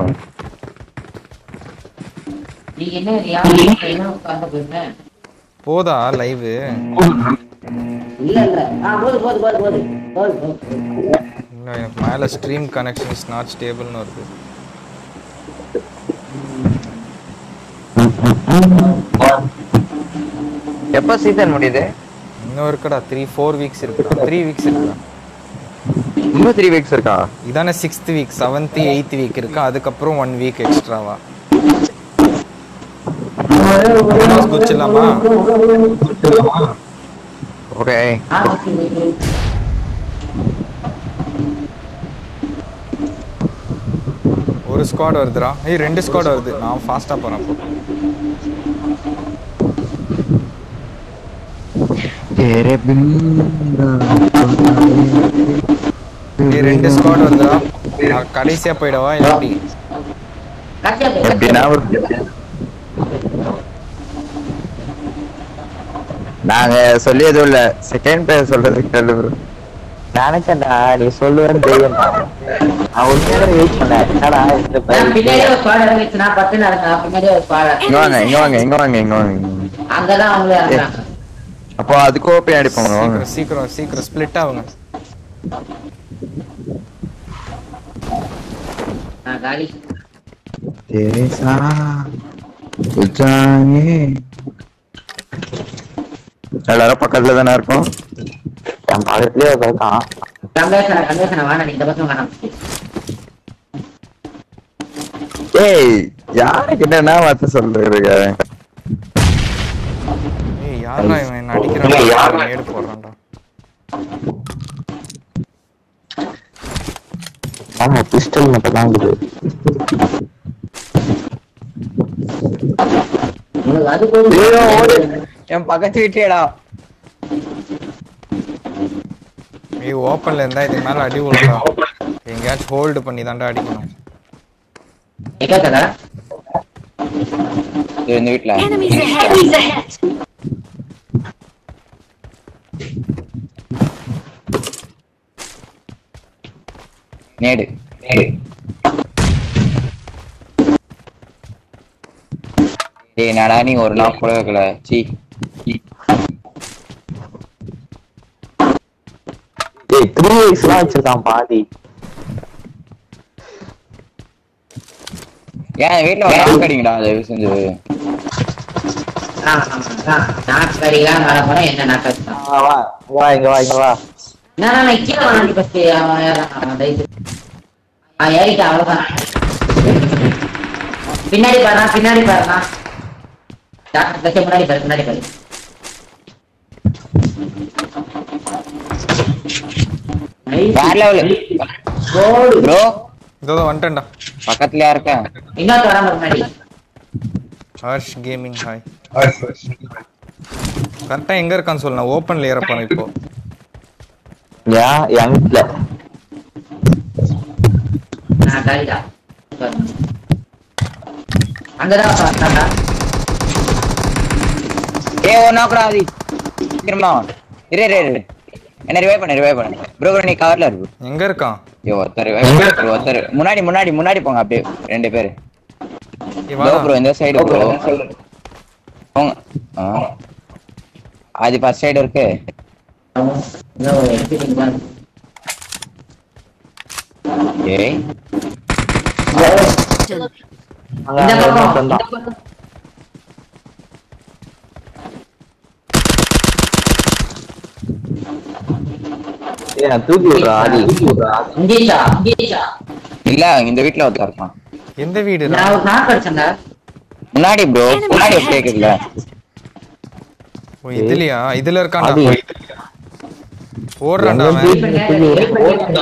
நீங்க என்ன ரியாலிட்டி என்ன உட்கார்ந்து போயிருந்தேன் போதா லைவ் இல்ல இல்ல ஆ போது போது போது போது போது போது இல்லை எனக்கு மேலே ஸ்ட்ரீம் கனெக்ஷன் இஸ் நாட் ஸ்டேபிள்னு வருது எப்போ சீசன் முடியுது இன்னும் இருக்குடா த்ரீ ஃபோர் வீக்ஸ் இருக்குடா த்ரீ வீக்ஸ் இருக்குடா இன்னும் த்ரீ வீக்ஸ் இருக்கா இதானே sixth week seventh eighth week இருக்கு அதுக்கப்புறம் ஒன் வீக் எக்ஸ்ட்ராவா குச்சிடலாமா ஓகே ஆ ஓகே ஓகே ஒரு ஸ்குவாட் வருதுடா ஏய் ரெண்டு ஸ்குவாட் வருது நான் ஃபாஸ்ட்டாக போகிறேன் அப்போ तेरे बिन ஏய் ரெண்டு ஸ்குவாட் வருதுடா நான் கடைசியாக போயிடவா இல்லை எப்படி கட்சியா போய் எப்படின்னா ஒரு நாங்க சொல்லியதும் இல்ல செகண்ட் பேர் சொல்றது கேளு bro நினைச்சேன்டா நீ சொல்லுவேன்னு தெரியும் நான் உண்மையான வெயிட் பண்ணேன் என்னடா இந்த நான் பின்னாடியே ஒரு ஸ்குவாட் இறங்கிச்சு நான் பத்து நடந்தேன் பின்னாடியே ஒரு ஸ்குவாட் இங்க வாங்க இங்க வாங்க இங்க வாங்க இங்க வாங்க இங்க வாங்க. அங்கதான் அவங்களே இறங்குறாங்க அப்போ அதுக்கோ பின்னாடி போங்க வாங்க சீக்கிரம் சீக்கிரம் சீக்கிரம் ஸ்ப்ளிட் ஆகுங்க நான் காலி तेरे साथ जाएंगे எல்லாரும் பக்கத்துல தானே இருக்கும் என் பக்கத்துலயே இருக்கான் கங்கேசன கங்கேசன வாடா நீ இந்த பக்கம் வேணாம் ஏய் யாருக்கு என்னன்னா வார்த்தை சொல்றீங்க ஏய் யாரா இவன் என்ன அடிக்கிறான் ஏடு போடுறான்டா ஆமா பிஸ்டல் மட்டும் தான் இருக்குது உங்களுக்கு அது ஐயோ, ஓடு. போதும் என் பக்கத்து வீட்லயேடா ஏய் ஓப்பன்ல இருந்தா இதுக்கு மேல அடி விழுறா எங்கேயாச்சும் ஹோல்டு பண்ணி தான்டா அடிக்கணும் எங்க கதா இந்த வீட்ல Enemies ahead! Enemies ahead! நேடு நேடு டேய் நடா நீ ஒரு நாள் கூட வைக்கல சி டேய் த்ரீ எக்ஸ்லாம் வச்சிருக்கான் பாதி ஏன் வீட்டுல ஒரு நாள் கடிங்கடா தயவு செஞ்சு நாட்கடிலாம் வர போற என்ன நாட்கள் வா வா இங்க வா இங்க வா நான் நான் கீழே வாங்கி ஃபர்ஸ்ட் அவன் ஏறான் தயவு அவன் ஏறிட்டான் அவ்வளவுதான் பின்னாடி பாருனா பின்னாடி பாருனா டாக்டர் கட்சி முன்னாடி பாரு முன்னாடி பாரு வேற லெவல் கோடு ப்ரோ இதோ இதோ வந்துட்டேன்டா பக்கத்துலயா இருக்கேன் இன்னொருத்த வராம முன்னாடி ஹர்ஷ் கேமிங் ஹாய் கரெக்டாக எங்கே இருக்கான்னு சொல்லு நான் ஓப்பனில் ஏற போறேன் இப்போ ஏன் என் வீட்டுல நான் காலிடா அங்கதான் வந்தாடா ஏ ஒன் ஆக்குறா ஆதி திரும்ப இரு இரு இரு என்ன ரிவைவ் பண்ணு ரிவைவ் பண்ணு ப்ரோ ப்ரோ நீ கவர்ல இருக்கு எங்கே இருக்கான் ஐயோ ஒருத்தர் revive ஒருத்தர் முன்னாடி முன்னாடி முன்னாடி போங்க அப்படியே ரெண்டு பேரு ஏய், ப்ரோ வாடா. ப்ரோ இந்த சைடு ப்ரோ போங்க ஆ. அது ஃபர்ஸ்ட் சைடு இருக்கு ஏய் இந்த பக்கம் இந்த பக்கம் தூக்கி விடுறா ஆதி இங்கேஷா இங்கேஷா இல்ல இந்த வீட்ல ஒருத்தர் இருக்கான் எந்த வீடு நான் ஒரு நாக்கு அடிச்சேன்டா முன்னாடி ப்ரோ முன்னாடி கேக்குதுல ஓ இதுலயா இதுல இருக்கான்டா அது ஓடுறான்டா அவன் வெயிட் பண்ணு வெயிட் பண்ணு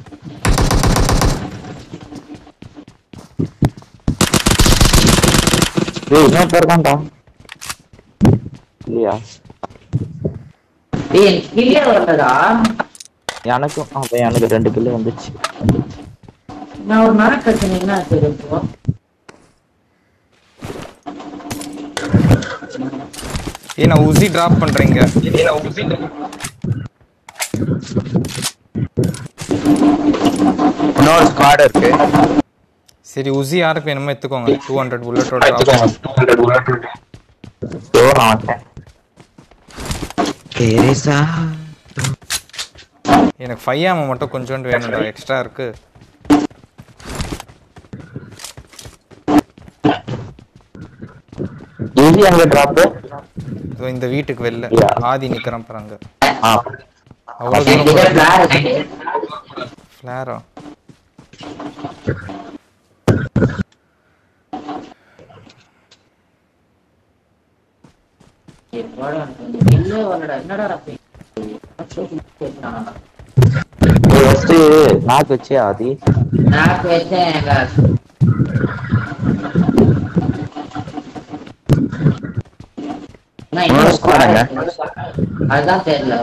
ஏய் இன்னும் பேர் தான்டா இல்லையா ஏய் கிளியர் வரலடா எனக்கும் அப்ப எனக்கு ரெண்டு கிலோ வந்துச்சு நான் ஒரு நாக்கு அடிச்சேன் என்ன சரி இப்போ ஏய் நான் உசி டிராப் பண்றேங்க இன்னொரு ஸ்குவாட் இருக்கு சரி உசி யாருக்கு வேணுமோ எடுத்துக்கோங்க டூ ஹண்ட்ரட் புல்லட்டோட டிராப் ப்ரோ நான் வந்துட்டேன் தெரேசா எனக்கு ஃபைவ் ஆம மட்டும் கொஞ்சோண்டு வேணும்டா எக்ஸ்ட்ரா இருக்கு இது எங்க டிராப் இதோ இந்த வீட்டுக்கு வெளில ஆதி நிக்கிறான் பாருங்க ஆ அவ்வளவு என்கிட்ட தூரம் பிளார் இருக்கு ஃபிளாரா ஏய், போடா, கொஞ்சம் வெளில வரலடா. என்னடா ரப்பி? ஃபர்ஸ்ட் நாக்கு வச்சே ஆதி நாக்கு வச்சேன் எங்க நான் இன்னொரு squad இருக்கு. அதுதான் தெரியல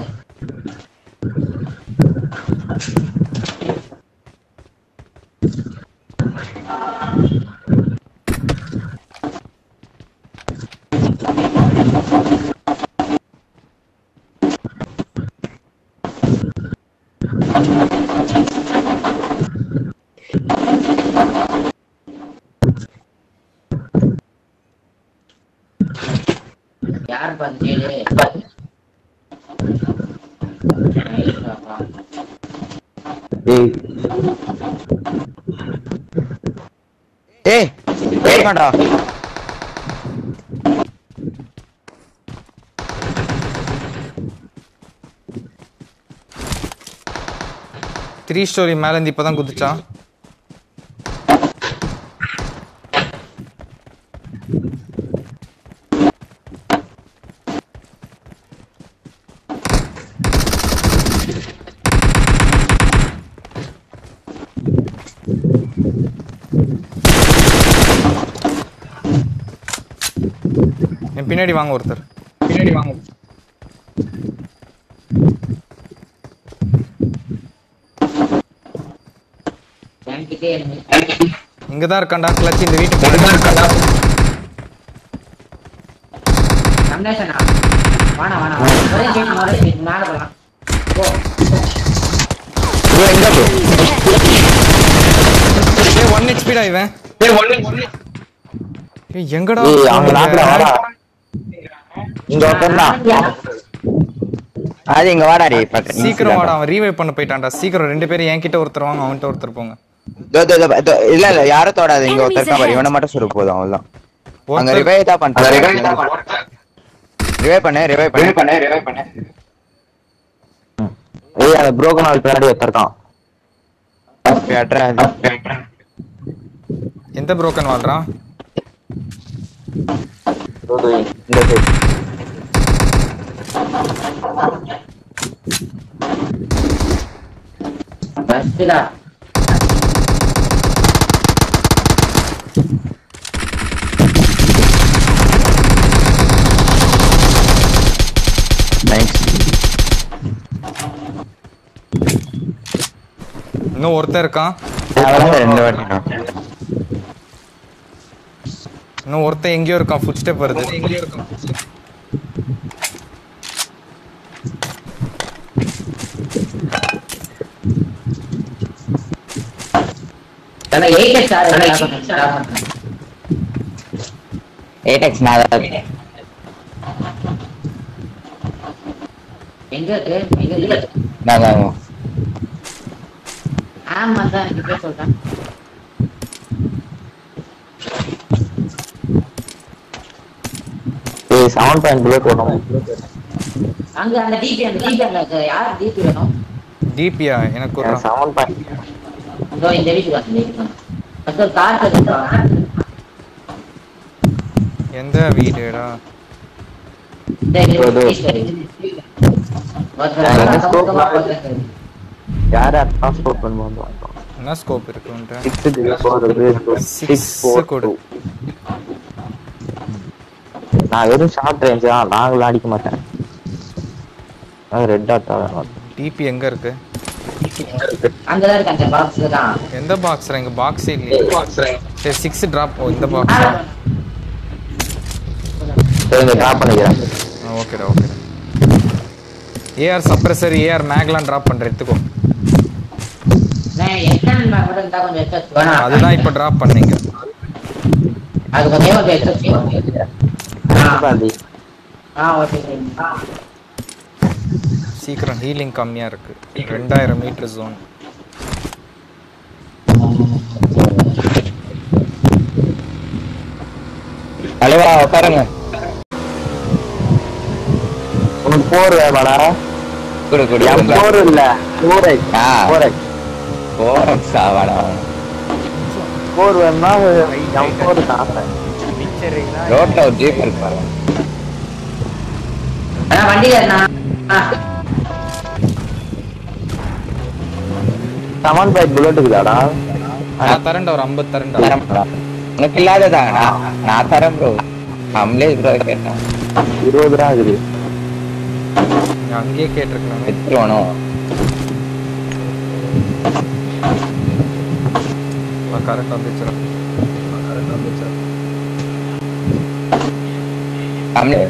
யார் பஞ்சு ஏய் ஏய் வெயிட் பண்றா த்ரீ ஸ்டோரி மேல இருந்து இப்பதான் குதிச்சான் என் பின்னாடி வாங்க ஒருத்தர் பின்னாடி வாங்க என்கிட்டே இருந்து இங்கதான் இருக்கான்டா கிளச் இந்த வீட்டுக்கு இருக்கான்டா கம்னேஷனா வாணா வாணா ஒரே சீட் ஒரே சீட் மேல போலாம் போ ப்ரோ எங்க ப்ரோ ஏய் ஒன் ஹெச்பிடா இவன் ஏய் எங்கடா ஏய் அவங்க போனீங்க? நாக்குல வாடா இங்க ஒருத்தன் தான் அது இங்க வாடா டேய் பக்கத்துல சீக்கிரம் வாடா அவன் ரீவைவ் பண்ண போயிட்டான்டா சீக்கிரம் ரெண்டு பேரும் என்கிட்ட ஒருத்தர் வாங்க அவன்கிட்ட ஒருத்தர் போங்க தோ தோ தோ, தோ, இல்ல இல்ல யாரும் தொடாத இங்க ஒருத்தர் இருக்கா பாரு இவனை மட்டும் சொல்லு போதும் அவ்வளவுதான் அங்க ஒருத்தர் ரிவைவ் தான் பண்றேன் ரிவைவ் பண்ணு ரிவைவ் பண்ணு ரிவைவ் பண்ணு ஏய் அந்த broken ஆள் பின்னாடி ஒருத்தருக்கான் வெட்றா எந்த புரோக்கன் வாழ்றான் இந்த side. ஃபர்ஸ்ட்டா Nice. இன்னும் ஒருத்தன் இருக்கான் அவ்வளவுதான் ரெண்டு வாட்டி நான். இன்னும் ஒருத்தன் எங்கேயோ இருக்கான் ஃபுட் ஸ்டெப் வருது தல 8 ஸ்டார் ஸ்டார் பண்றேன் 8x நான் தான் இருக்கேன். எங்க இருக்கு எங்க இருக்கு நான் தான் இருக்கேன். ஆமா தான் எனக்கு பேர் சொல்றேன் ஏய் செவன் பாயிண்ட் புல்லட் போடணும் அங்க அந்த டிபி அந்த டிபி அங்க யார் டிபி வேணும் டிபியா எனக்கு ஒரு செவன் பாயிண்ட் இதோ இந்த வீட்டுக்கு வா, இந்த வீட்டுக்கு வா. அங்க ஒரு கார் கட்டுறா எந்த வீடுடா யார் அட்வான்ஸ் ஸ்கோர் பண்ணுவாங்க என்ன ஸ்கோப் இருக்கு உன்ட்ட சிக்ஸ் போறது சிக்ஸ் ஃபோர் கொடு. நான் வெறும் ஷார்ட் ரேஞ்ச் தான் லாங்லாம் அடிக்க மாட்டேன் ரெட் டாட் தான் டிபி எங்க இருக்கு அங்கதான் இருக்கு அந்த பாக்ஸ்ல தான் எந்த பாக்ஸ்ல எங்க பாக்ஸே இல்லையே சரி சிக்ஸ் டிராப் ஓ இந்த பாக்ஸ் சரி இங்க ட்ராப் பண்ணிக்கிறேன் ஓகேடா ஓகேடா ஏஆர் சப்ரஸர் ஏஆர் மேக்லாம் டிராப் பண்ற எடுத்துக்கோ நான் எக்ஸ்டன் மட்டும் இருந்தா கொஞ்சம் எக்ஸ்ட்ரா வேணாம் அதுதான் இப்போ டிராப் பண்ணீங்க அது கொஞ்சம் கொஞ்சம் எக்ஸ்ட்ரா பாண்டி ஆ ஓகே ஆ சீக்கிரம் ஹீலிங் கம்மியா இருக்கு ரெண்டாயிரம் மீட்டர் ஜோன் தலைவா உட்காருங்க உனக்கு போர் வேணாடா குடு குடு போர் இல்ல போரை போரை போரக்ஸா வாடா போர் வேணும்னா எம் போர் காசை ரோட்ல ஒரு ஜீப் இருக்கு பாருங்க அண்ணா வண்டியில இருந்தா செவன் பைட் புல்லட் இருக்குதாடா நான் தரேன்டா ஒரு ஐம்பது தரேன்டா தரேன்டா. உனக்கு இல்லாததா நான் நான் தரேன் ப்ரோ நம்மளே ப்ரோ கேட்டேன் இருபது ரூபா ஆகுது நீ அங்கேயே கேட்டிருக்கலாம் எடுத்துருவானோ கரெக்டாக வந்துச்சுடா கரெக்டாக வந்துச்சுடா நம்மளே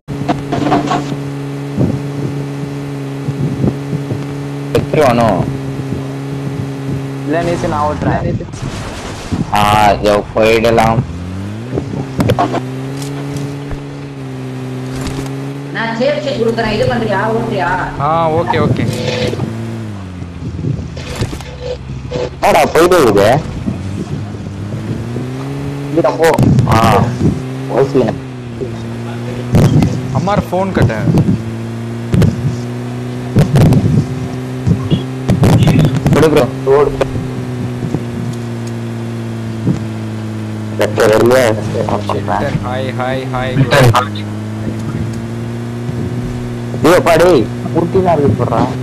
எடுத்துருவானோ இல்ல நேசு நான் ஓட்டுறேன் ஆ இதோ போயிடலாம் நான் சேர்த்து கொடுக்குறேன் இது பண்றியா ஓட்டுறியா ஆ ஓகே ஓகே என்னடா போயிட்டு இருக்குது இங்கடா போ ஆ ஓசி அம்மார் ஃபோன் கட்ட கொடு ப்ரோ ஓடு வெட்ட வரலையே ஹாய் ஹாய் ஹாய் ஐயோ பாடி ஊட்டிலாம் இருக்கு சொல்றான்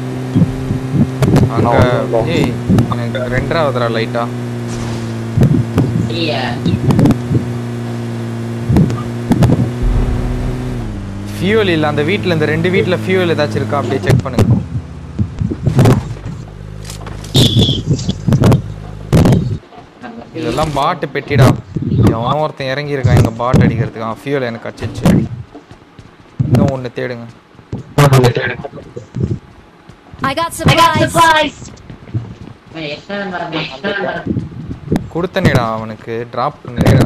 அங்க ஏய் எனக்கு ரெண்டராவதுரா லைட்டா இல்லையா ஃபியூல் இல்ல அந்த வீட்ல இந்த ரெண்டு வீட்ல ஃபியூல் ஏதாச்சும் இருக்கா அப்படியே செக் பண்ணுங்க இதெல்லாம் பாட்டு பெட்டிடா எவனோ ஒருத்தன் இறங்கி இருக்கான் எங்க பாட் அடிக்கிறதுக்கு அவன் ஃபியூல் எனக்கு அச்சிச்சு இன்னும் ஒன்று தேடுங்க I got supplies. எக்ஸ்டன் வரணும் எக்ஸ்டன் வரணும் கொடுத்தனேடா அவனுக்கு டிராப் பண்ணிடா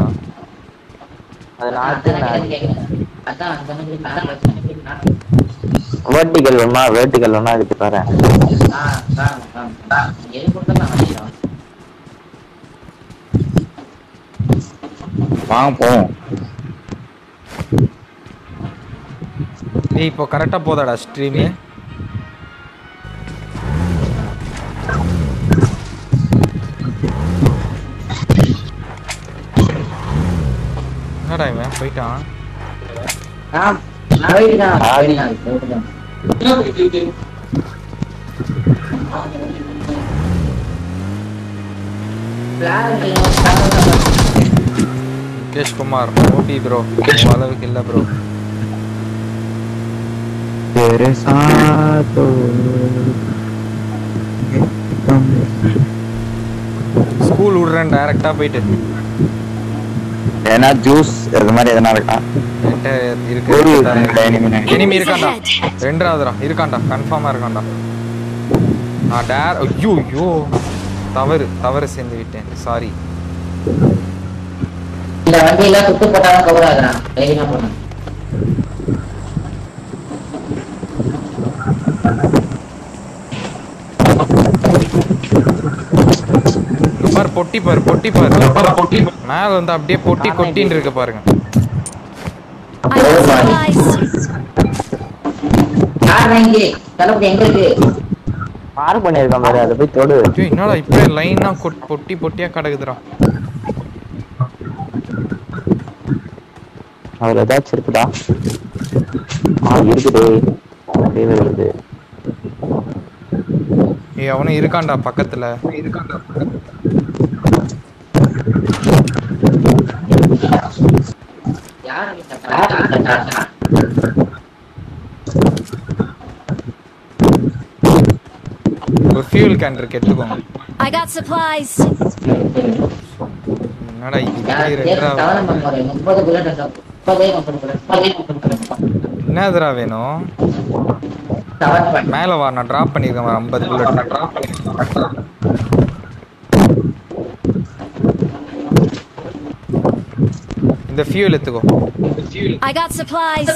அதான் அந்த மாதிரி நான் பிரச்சனை. வேர்டிகல் வேணுமா வேர்டிகல் வேணா எடுத்து தரேன் ஆ, ஆ, ஆ, ஆ. எது கொடுத்தா நான் வாங்கிக்கிறேன். வாங்க போவோம் ஏய் இப்போ கரெக்டாக போதாடா ஸ்ட்ரீமு என்னடா இவன் போயிட்டான் ஆ போயிட்டான் போயிட்டான் போயிட்டான் முகேஷ் குமார் ஓபி ப்ரோ அளவுக்கு இல்லை ப்ரோ तेरे साथ तो ஸ்கூல் விடுறேன் டைரக்டா போயிட்டு ஏன்னா ஜூஸ் அது மாதிரி எதனா இருக்கா என்கிட்ட ஒரு இருக்கு enemy night. எனிமி இருக்கான்டா ரெண்டாவதுடா இருக்கான்டா கன்ஃபார்மா இருக்கான்டா நான் டேர் ஐயோ ஐயோ தவறு தவறு செஞ்சு விட்டேன் சாரி இந்த வண்டியில சுத்து போட்டாலும் கவராதுறான் தைரியமா போனான் பாரு பொட்டி பாரு பொட்டி பாரு மேல வந்து அப்படியே பொட்டி கொட்டின்னு இருக்கு பாருங்க I got supplies. யார் வாங்கி தளபதி எங்க இருக்கு மார்க் பண்ணியிருக்கான் பாரு அதை போய் தொடு ஐயோ என்னடா இப்படியே லைனா பொட்டி பொட்டியா கிடக்குதுடா அதுல ஏதாச்சும் இருக்குதா ஆ இருக்குது அப்படியே வருது ஏய் அவனும் இருக்கான்டா பக்கத்துல யார் கிட்ட ஒரு ஃபியூல் கேன் இருக்கு எடுத்துக்கோங்க I got supplies. என்னடா இது யார் இப்படி தேர்வு ரெண்டா தவணை பண்ண போறேன் முப்பது புல்லட் முப்பதே முப்பது புல்லட் முப்பதே முப்பது புல்லட் என்னதுடா வேணும் தவணை பண்ண மேல வா நான் டிராப் பண்ணிருக்கேன் ஒரு ஐம்பது புல்லட் இந்த ஃபியூல் எடுத்துக்கோ I got supplies.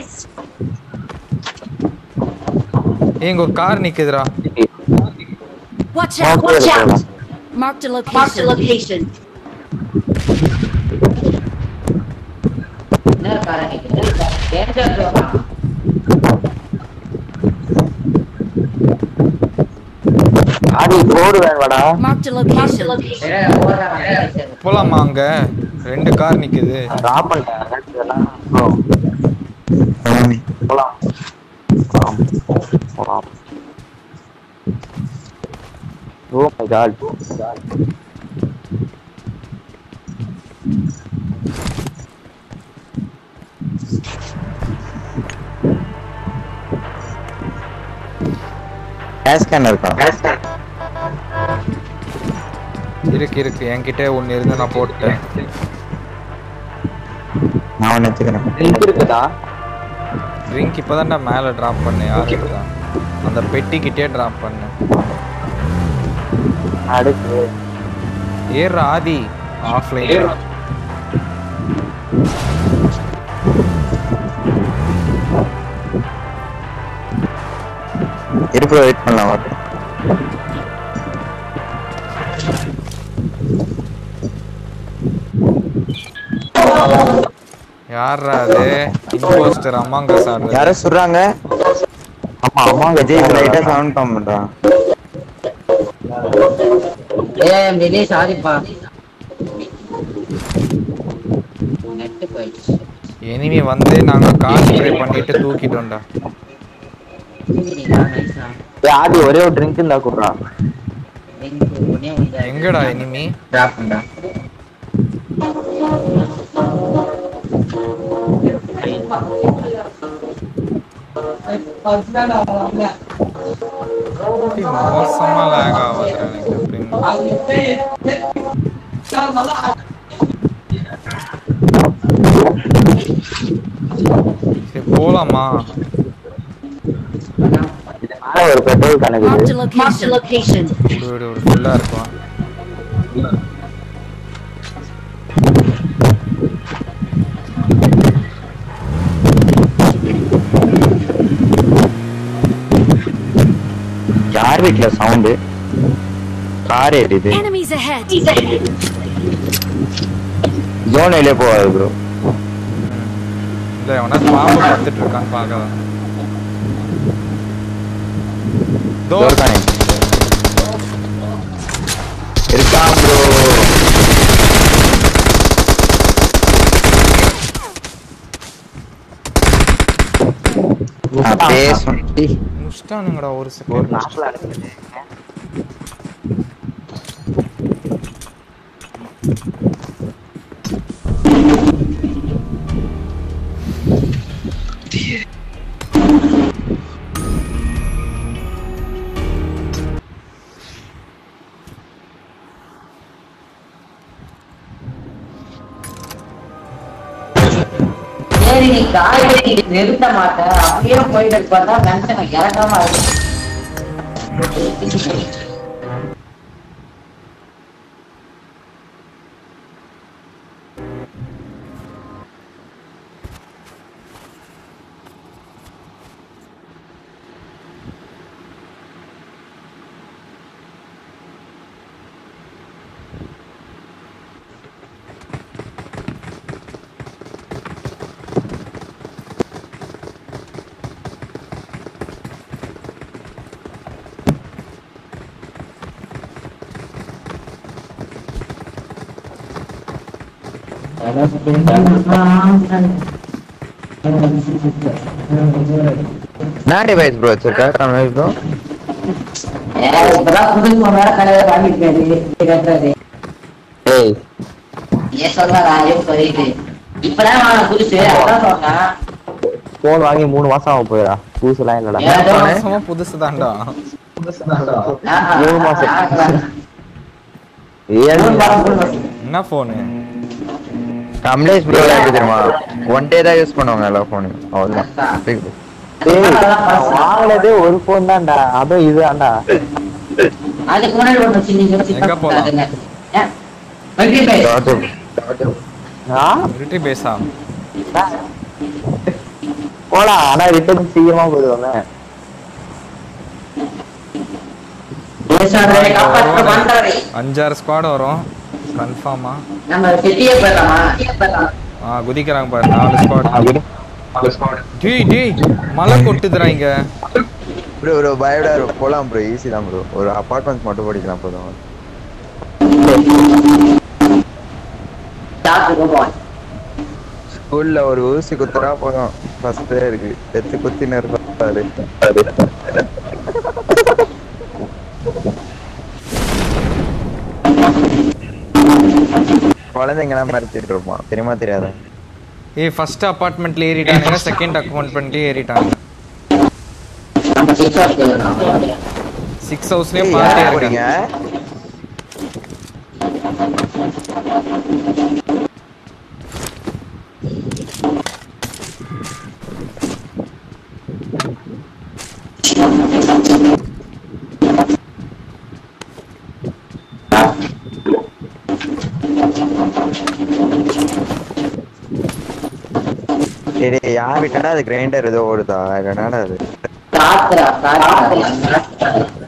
ஏய், இங்க ஒரு கார் நிக்குதுடா Watch out. Watch out. Marked a location. என்ன காரை நிக்குது டேஞ்சர் ஜோனா ஆடி போடு வேணுமாடா Marked a location. வேற ஓடுறாங்க போலாமா அங்க ரெண்டு கார் நிக்குது டிராப் பண்ணிட்டேன் இதெல்லாம் bro. போலாம் போலாம் போலாம் oh my God gas can இருக்கா இருக்கு இருக்கு என்கிட்ட ஒன்னு இருந்து நான் போட்டேன் நான் ஒன்று வச்சுக்கிறேன் இருக்குதா ட்ரிங்க் இப்போதான்டா மேல டிராப் பண்ணேன் யாரு இருக்கா அந்த பெட்டிக்கிட்டே டிராப் பண்ணேன் அடுத்து ஏற ஆதி ஆஃப்லைன் இருக்கிற வெயிட் பண்ணலாம் வாட்டு யாரா அது இம்போஸ்டர் அமாங்க சார் யாரோ சொல்றாங்க ஆமா ஆமா விஜய் லைட்டா சவுண்ட் கம் பண்றான் ஏ மிலி சாரிப்பா நெட் போயிடுச்சு எனிமி வந்து நாங்க கார் ஸ்ப்ரே பண்ணிட்டு தூக்கிட்டோம்டா தூக்கிட்டீங்களா நைஸா ஏய், ஆதி ஒரே ஒரு ட்ரிங்க் இருந்தா குடுறான் எங்கடா எனிமி டிராப் பண்ணா இப்படி மோசமா லேக் ஆகுதுடா எனக்கு எப்படின்னு. சரி போலாமா மேல ஒரு பெட்ரோல் Marked கணக்கு a location. விடு விடு விடு ஃபுல்லா இருக்கும் யார் வீட்ல சவுண்டு கார் ஏறிது Enemies ahead. ஜோன் வெளியே போவாது ப்ரோ இல்ல எவனா பாம்பு பார்த்துட்டு இருக்கான்னு பார்க்கலாம் தோ இருக்கானே இருக்கான் ப்ரோ பேசும் முடிச்சிட்டானுங்கடா ஒரு ஒரு செகண்ட் நாட்டில் அனுப்பிச்சு சரி நீ காய்கறி நிறுத்த மாட்ட அப்படியே போயிட்டு பார்த்தா கன்சனை இறக்காம இருக்கு என்ன டிவைஸ் ப்ரோ வச்சிருக்கா கமெண்ட் ப்ரோ ஏய், இப்பதான் புது phone வேற கடையில வாங்கிருக்காரு இது கட்டுறது ஏய் ஏன் சொல்றா ஏன் சொல்லிட்டு இப்பதான் வாங்க புதுசு அதான் சொன்னேன் ஃபோன் வாங்கி மூணு மாசம் ஆக போயிடா புதுசுலாம் இல்லடா ஏதோ மாசமா புதுசு தான்டா ஆஹா, மூணு மாசம். ஆஹா. ஏழு மூணு மாசம், மூணு மாசம். என்ன ஃபோனு கமலேஷ் ப்ரோ எப்படி தெரியுமா ஒன் டே தான் யூஸ் பண்ணுவாங்க எல்லா ஃபோனு அவ்வளோதான் வாங்கினதே ஒரு ஃபோன் தான்டா அதுவும் இதுதான்டா அதுக்கு முன்னாடி ஒண்ணு சின்ன சின்ன எங்க போலாம்? அதுங்க. ஏன்? வெற்றி பை. ஆ மிலிட்ரி பேஸா போலாம் ஆனா ரிட்டர்ன் சீக்கிரமா போயிடுவாங்க பேசாதே, காப்பாத்த பண்றாரு. அஞ்சாறு ஸ்குவாட் வரும் கன்ஃபார்மா நம்ம செட்டியே போயிடலாமா செட்டியே போயிடலாம். ஆ குதிக்கிறாங்க பாரு நாலு ஸ்குவாட் டேய் டேய் மழை கொட்டுதுடா இங்க ப்ரோ ப்ரோ பயவிடா போலாம் ப்ரோ ஈஸி தான் ப்ரோ ஒரு அபார்ட்மெண்ட் மட்டும் படிக்கலாம் போதும் சாப்பிட்டு போவோம். ஸ்கூல்ல ஒரு ஊசி குத்துறா போதும் ஃபர்ஸ்ட் இருக்கு எத்து குத்தி நிறுத்தாரு குழந்தைங்கலாம் மறைச்சிட்டு இருப்பான் தெரியுமா தெரியாதா ஏய் ஃபர்ஸ்ட் அபார்ட்மெண்ட்ல ஏறிட்டானுங்க செகண்ட் அபார்ட்மெண்ட்லயே ஏறிட்டாங்க நம்ம six hours போயிடலாம். சிக்ஸ் ஹவுஸ்லயும் பார்ட்டி போறீங்க இருக்காங்க சரி யார் விட்டனா அது கிரைண்டர் ஏதோ ஓடுதா என்னடா அது காத்துறா, காத்துறா.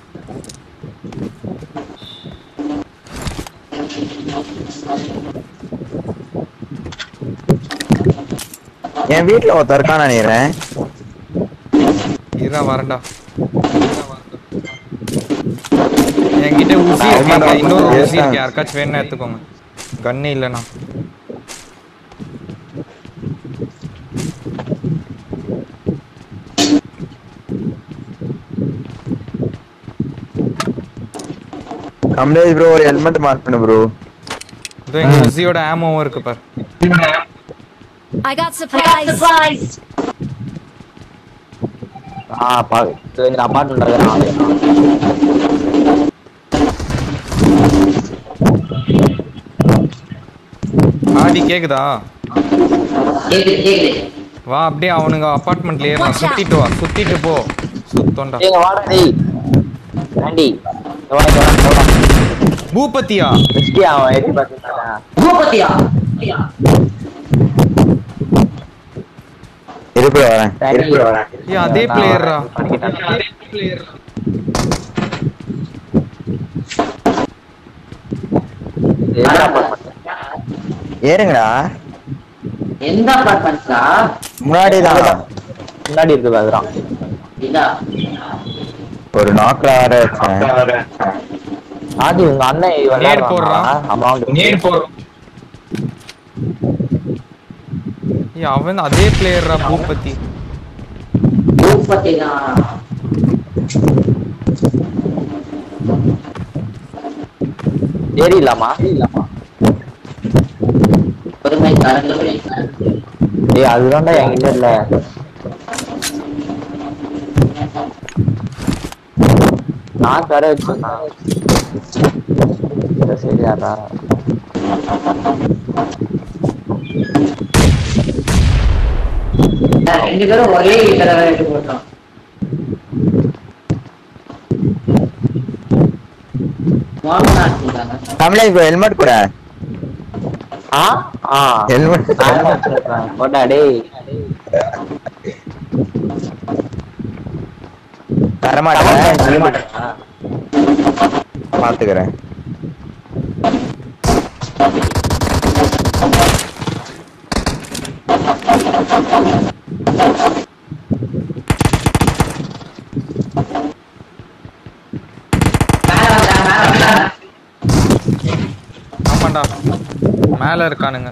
என் வீட்டுல ஒருத்தர் இருக்கான்னு நினைக்கிறேன் இருடா வரேன்டா என்கிட்ட ஊசி இருக்காங்க இன்னொரு ஊசி இருக்கு யாருக்காச்சும் வேணும்னா எடுத்துக்கோங்க கன்னு இல்லைண்ணா கமலேஷ் ப்ரோ ஒரு ஹெல்மெட் மார்க் பண்ணு ப்ரோ இதோ எங்க ஊசியோட ஆமோவும் இருக்கு பாரு I got supplies. supplies. ஆ பா இந்த அபார்ட்மெண்ட் ஆடி கேக்குதா கேக்குது, கேக்குது. வா அப்படியே அவனுங்க அபார்ட்மெண்ட்ல ஏறலாம் Watch out. சுத்திட்டு வா சுத்திட்டு போ சுத்தோண்டா ஏங்க வாடா டேய் ஆண்டி வா இங்க வா இங்க வா பூபத்தியா மிஸ்டி அவன் எட்டி பார்த்துட்டானா பூபதியா? இருப்புல வரேன் இருப்புல வரேன் ஏய் அதே பிளேயர்ரா ஏறுங்கடா எந்த apartments-ஆ? முன்னாடி தான் முன்னாடி இருக்குது அதுதான் இதா. ஒரு நாக்குல வர வச்சேன் ஆதி உங்க அண்ணன் நேர் போடுறான். நேர் போடுறோம் ஏய் அவன் அதே பிளேயர்ரா பூபதி முப்பத்தி தான் ஏறிடலாமா பொறுமை கலந்து ஏய் அதுதான்டா என்கிட்ட இல்ல நான் கடை வச்சேன்னா சரியாடா ரெண்டு பேரும் ஒரே வீட்டில் எடுத்து போட்டோம் மோகனா இருக்காங்க தமிழை இப்போ ஹெல்மெட் கூட ஆ ஆ ஹெல்மெட் போட்டா டேய் தரமாட்டேன் பாத்துக்கிறேன் மேல வந்தா மேல வந்தா ஆமாண்டா மேலே இருக்கானுங்க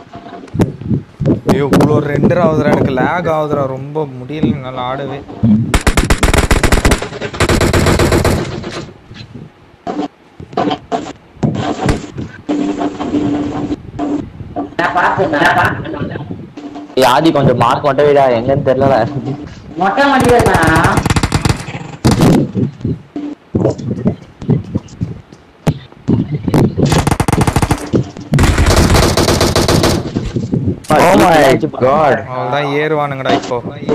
ஐயோ இவ்வளோ ரெண்டரை ஆகுதுடா எனக்கு லேக் ஆகுதுடா ரொம்ப முடியல நல்லா ஆடவே நான் பார்த்தேன் நான் பார்த்தேன் ஏய், ஆதி கொஞ்சம் மார்க் மட்டும் விடா எங்கன்னு தெரியல மொட்டை மாடியில இருக்கானா Oh my god. அவ்வளோதான் ஏறுவானுங்கடா இப்போ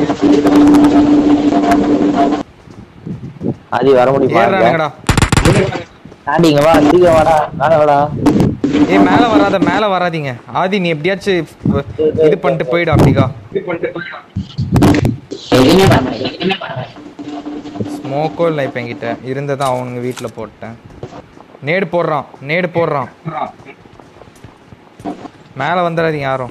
ஆதி வர முடியுமா ஏறுறானுங்கடா ஆண்டி இங்க வா சீக்கிரம் வாடா மேல வாடா ஏய் மேலே வராத மேலே வராதீங்க ஆதி நீ எப்படியாச்சும் இது பண்ணிட்டு போயிடு அப்படிக்கா எதுவுமே பண்ணல எதுவுமே பண்ணல ஸ்மோக்கோ இல்லை இப்போ என்கிட்ட இருந்ததை அவனுங்க வீட்டில் போட்டேன் நேடு போடுறான் நேடு போடுறான் மேலே வந்துடாதீங்க யாரும்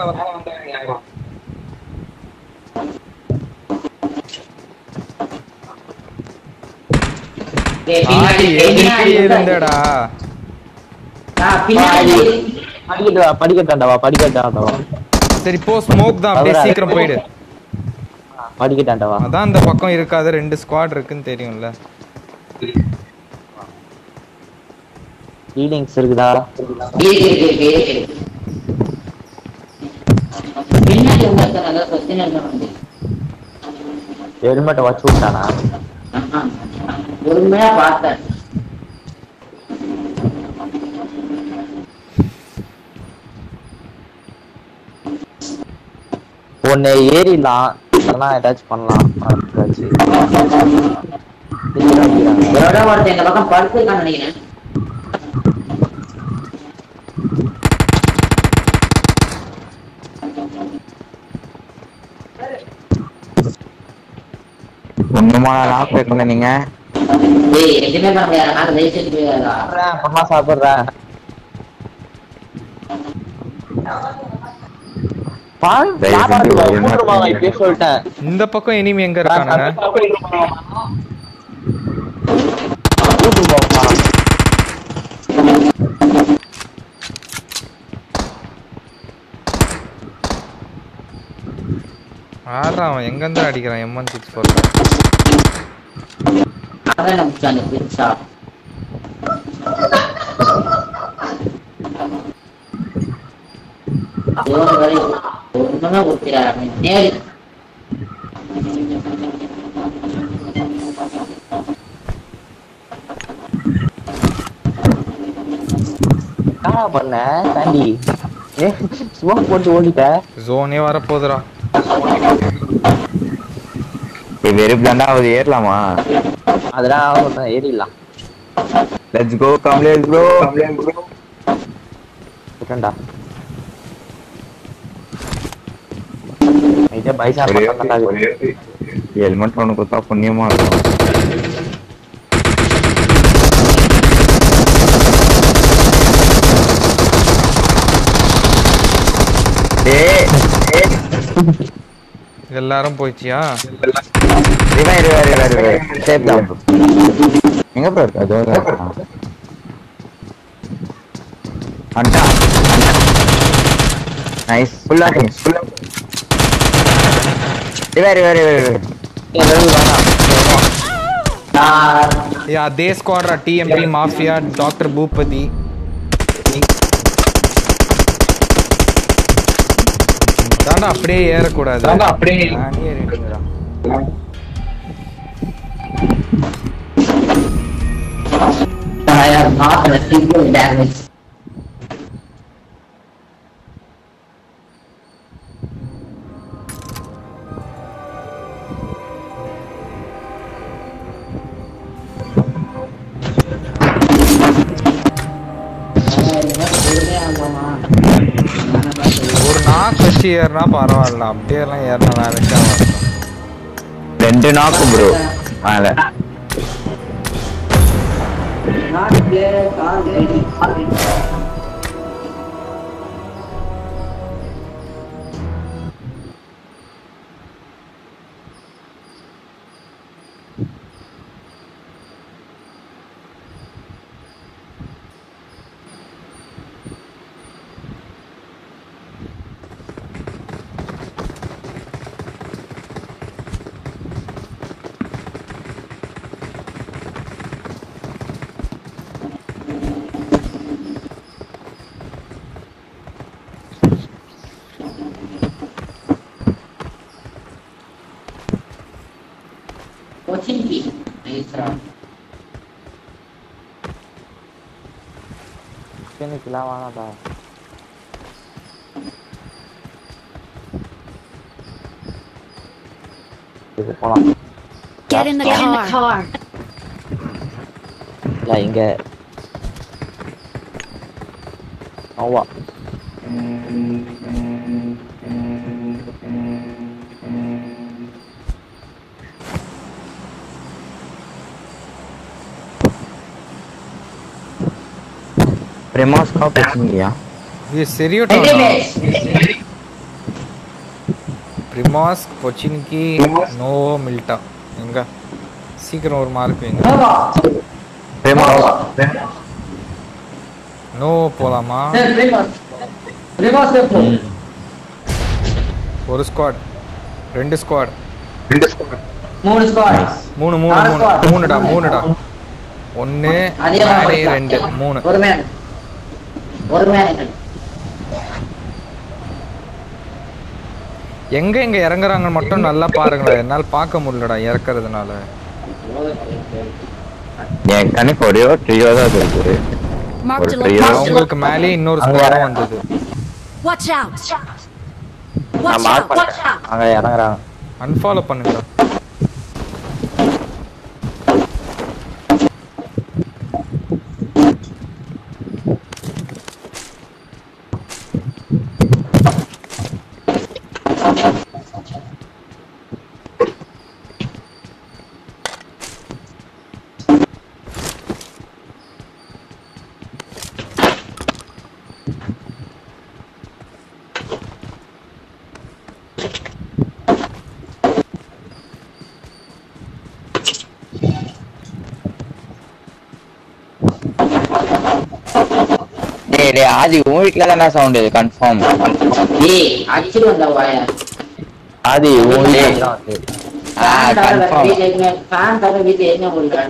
டேய், ஆதி பின்னாடி எதுக்கு பின்னாடி இருந்தடா நான் பின்னாடி படிக்கட்டு வா படிக்கட்டாண்டா வா படிக்கட்டாண்டா வா சரி போ ஸ்மோக் தான் அப்படியே சீக்கிரம் போயிடு படிக்கட்டாண்டா வா அதான் இந்த பக்கம் இருக்காது ரெண்டு ஸ்குவாட் இருக்குன்னு தெரியும்ல ஃபீலிங்ஸ் இருக்குதா இருக்கு இருக்கு இருக்கு இருக்கு பின்னாடி உங்களுக்கு நல்ல பிரச்சனை இல்லை வந்து ஹெல்மெட்டை வச்சு விட்டானா ஆஹா. பொறுமையா பார்த்தேன் ஒன்னு ஏறிடலாம் அதெல்லாம் ஏதாச்சும் பண்ணலாம் ஏதாச்சும் இதோட ஒருத்தன் இந்த பக்கம் படுத்துருக்கான்னு நினைக்கிறேன் ஒண்ணுமா லாக் பண்ணல நீங்க டேய் எதுவுமே பண்ண முடியாது நான் ஜெயிச்சிட்டு போயிடாதா அப்புறமா சாப்பிடுறேன் இப்பயே சொல்லிட்டேன் இந்த பக்கம் இனிமே எங்க இருக்கானுங்க ஆடுறான் அவன் எங்க இருந்து அடிக்கிறான் எம்என் சிக்ஸ் ஃபோர் அதான் நமக்கு அந்த பிரிச்சா இவன் வரை ஒண்ணுமே கொடுக்கிறாரு நேரு என்ன பண்ண தாண்டி ஏ ஸ்மோக் போட்டு ஓடிட்ட ஜோனே வரப்போகுதுடா வெறும் பிளாண்டா அது ஏறலாமா அதெல்லாம் சொல்றேன் ஏறிடலாம் லெட்ஸ் கோ கம்ப்ளீட் ப்ரோ இருக்கேன்டா இதே பைசா ஒரே பண்ணாங்க ஹெல்மெட் ஒன்று கொடுத்தா புண்ணியமா இருக்கும் ஏய் ஏய் எல்லாரும் போயிச்சியா இவன் இரு இரு இரு இரு சேஃப் தான் எங்க ப்ரோ இருக்கு அதோ தான் இருக்கான் அண்டா நைஸ் ஃபுல்லா ஃபுல்லா இவன் இரு இரு இரு நான் ஏ அதே ஸ்குவாட்ரா டிஎம்பி மாஃபியா டாக்டர் பூபதி தாண்டா அப்படியே ஏறக்கூடாது அப்படியே நானே ஏறிட்டுங்கடா I have not a single damage. ஒரு நாக்கு வச்சு ஏறினா பரவாயில்ல அப்படியே எல்லாம் ஏறினா வேலைக்கா வரணும் ரெண்டு நாக்கு ப்ரோ மேல Not there, already. Pochinki. Nice round. பின்னுக்குலாம் வாங்கடா இது போலாம் Get in the car. இல்ல இங்க ஆவா பிரமாஸ்கா பேசுங்கயா இது சரியோட்டா பிரிமாஸ் கொச்சின்கி நோவோ மில்டா எங்க சீக்கிரம் ஒரு மார்க் வைங்க பிரமாஸ் நோவோ போலாமா Reverse left. ஒரு ஸ்குவாட் ரெண்டு ஸ்குவாட் மூணு ஸ்குவாட் மூணு மூணு மூணு மூணுடா மூணுடா ஒன்று அதே மேலே ரெண்டு மூணு ஒரு மேன் ஒரு மேன் எங்க எங்க இறங்குறாங்க மட்டும் நல்லா பாருங்களேன் என்னால் பார்க்க முடியலடா இறக்குறதுனால என் கணக்கு ஒரே ஒரு ட்ரியோ தான் இருக்கு Marked a ஒரு trio. location. அவங்களுக்கு மேலே இன்னொரு ஸ்குவாடும் வந்தது Watch out. நான் Watch மார்க் out. Watch பண்ணேன் out. அங்க இறங்குறாங்க அன்ஃபாலோ பண்ணுங்க டேய் டேய் ஆதி உன் வீட்ல தானே சவுண்ட் இது கன்ஃபார்ம் ஏய் அடிச்சிட்டு வந்த வாய ஆதி உன் வீட்ல தான் வந்து ஆ கன்ஃபார்ம் ஃபேன் தர வீட்டுல என்ன பண்ற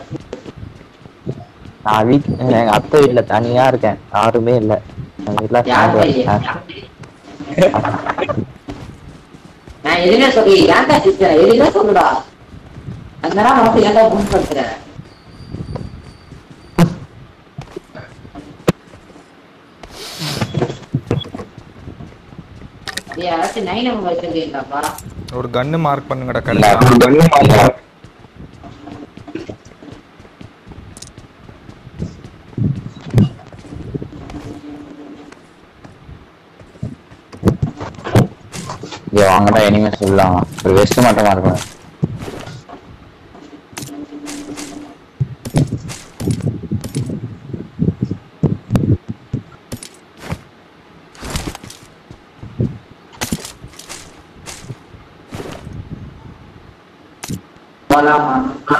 நான் வீட் எங்க அத்தை வீட்ல தனியா இருக்கேன் யாருமே இல்ல எங்க வீட்ல யாருமே fan இல்லையா? ஆ. நான் எதுவுமே சொல்லி ஏன்டா சிஸ்டர் எதுவுமே சொல்லுடா அந்த நேரம் மட்டும் ஏன்டா புக் பண்ற ஏய் யாராச்சும் நைன் நம்பர் வச்சிருக்கீங்களாப்பா ஒரு கன்னு மார்க் பண்ணுங்கடா கடைசி இல்ல ஐயோ வாங்கடா இனிமே சொல்லலாம் ஒரு வெஸ்ட் மட்டும் இருக்கணும் போலாமா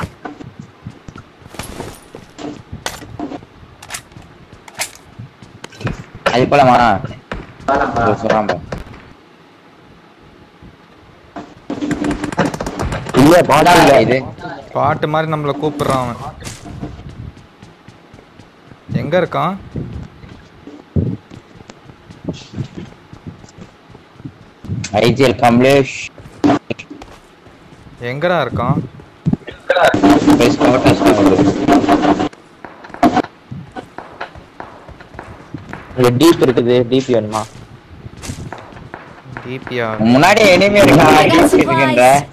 அது போலமா போலாமா சொல்றான் இல்ல இல்ல பாட்டு இல்ல இது பாட்டு மாதிரி நம்மளை கூப்பிடுறான் அவன் எங்க இருக்கான் ஐஜிஎல் கமலேஷ் எங்கடா இருக்கான் பேஸ் கவர்னஸ் இங்க டீப் இருக்குது டீப் வேணுமா டிபியா முன்னாடி எனிமே இருக்கா I got டீப் இருக்குன்ற supplies.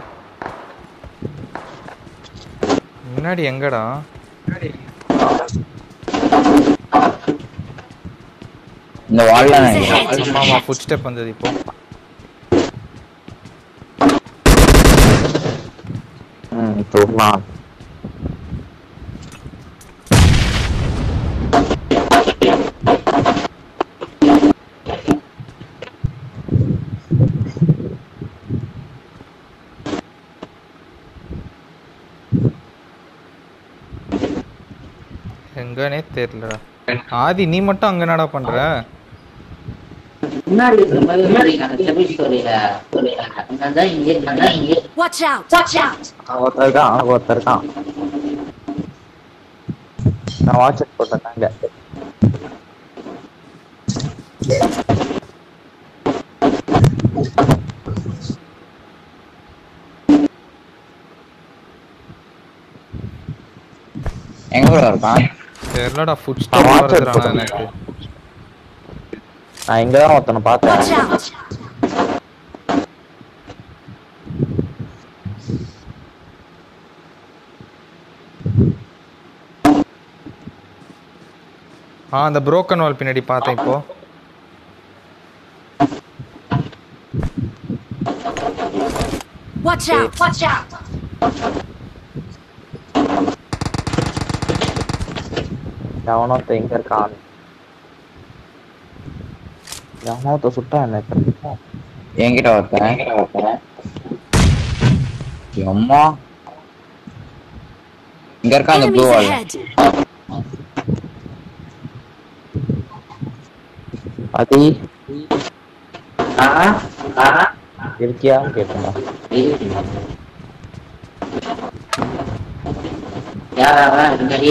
முன்னாடி எங்கடா இந்த வால்ல ஆமா ஃபுட் ஸ்டெப் வந்தது இப்போ ம் சொல்லலாம் எங்கனே தெரியலடா ஆதி நீ மட்டும் அங்க என்னடா பண்ற முன்னாடி இருக்கும்போது முன்னாடி அந்த செபிள் ஸ்டோரியில அங்கதான் இங்கே அங்கதான் இங்கே Watch out! Watch out! அவன் ஒருத்தர் இருக்கான் அவன் ஒருத்தர் இருக்கான் நான் வாட்ஸ்அப் போட்டேன் எங்க bro இருக்கான் தெரியலடா ஃபுட் நான் ஸ்டெப் watch வருதுடா எடுத்து எனக்கு நான் இங்கதான் ஒருத்தனை பார்த்தேன் Watch out! ஆ அந்த புரோக்கன் வால் பின்னாடி பார்த்தேன் இப்போ Watch out! Watch out! எவனோ ஒருத்தன் எங்க இருக்கான் எவனோ ஒருத்தன் சுட்டான் என்ன இப்ப? என்கிட்ட ஒருத்தன் என்கிட்ட ஒருத்தன் அம்மா இங்க இருக்கா அந்த ப்ளூ Enemies வால் ahead! அதி ஆ ஆ இருக்கியான்னு கேட்டேன் யாரா அவன் முன்னாடி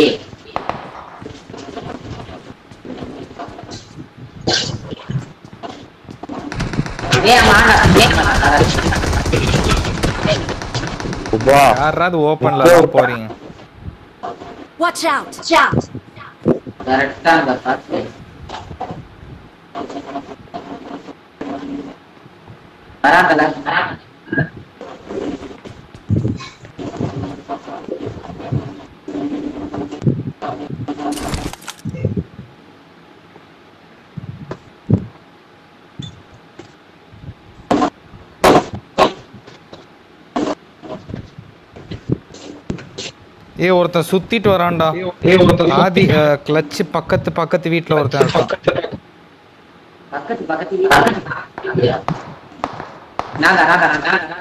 ஏய் மாடா ஏய் மாடா உப்பா யாராவது ஓப்பன்ல தான் போறீங்க Watch out! Watch out! கரெக்டா அந்த பாத்து வராங்கல ஏ ஒருத்தன் சுத்திட்டு வரான்டா ஆதி கிளட்ச் பக்கத்து பக்கத்து வீட்ல ஒருத்தன் இருக்கான் பக்கத்து பக்கத்து வீடு. நாங்க நாங்க நாங்க நாங்க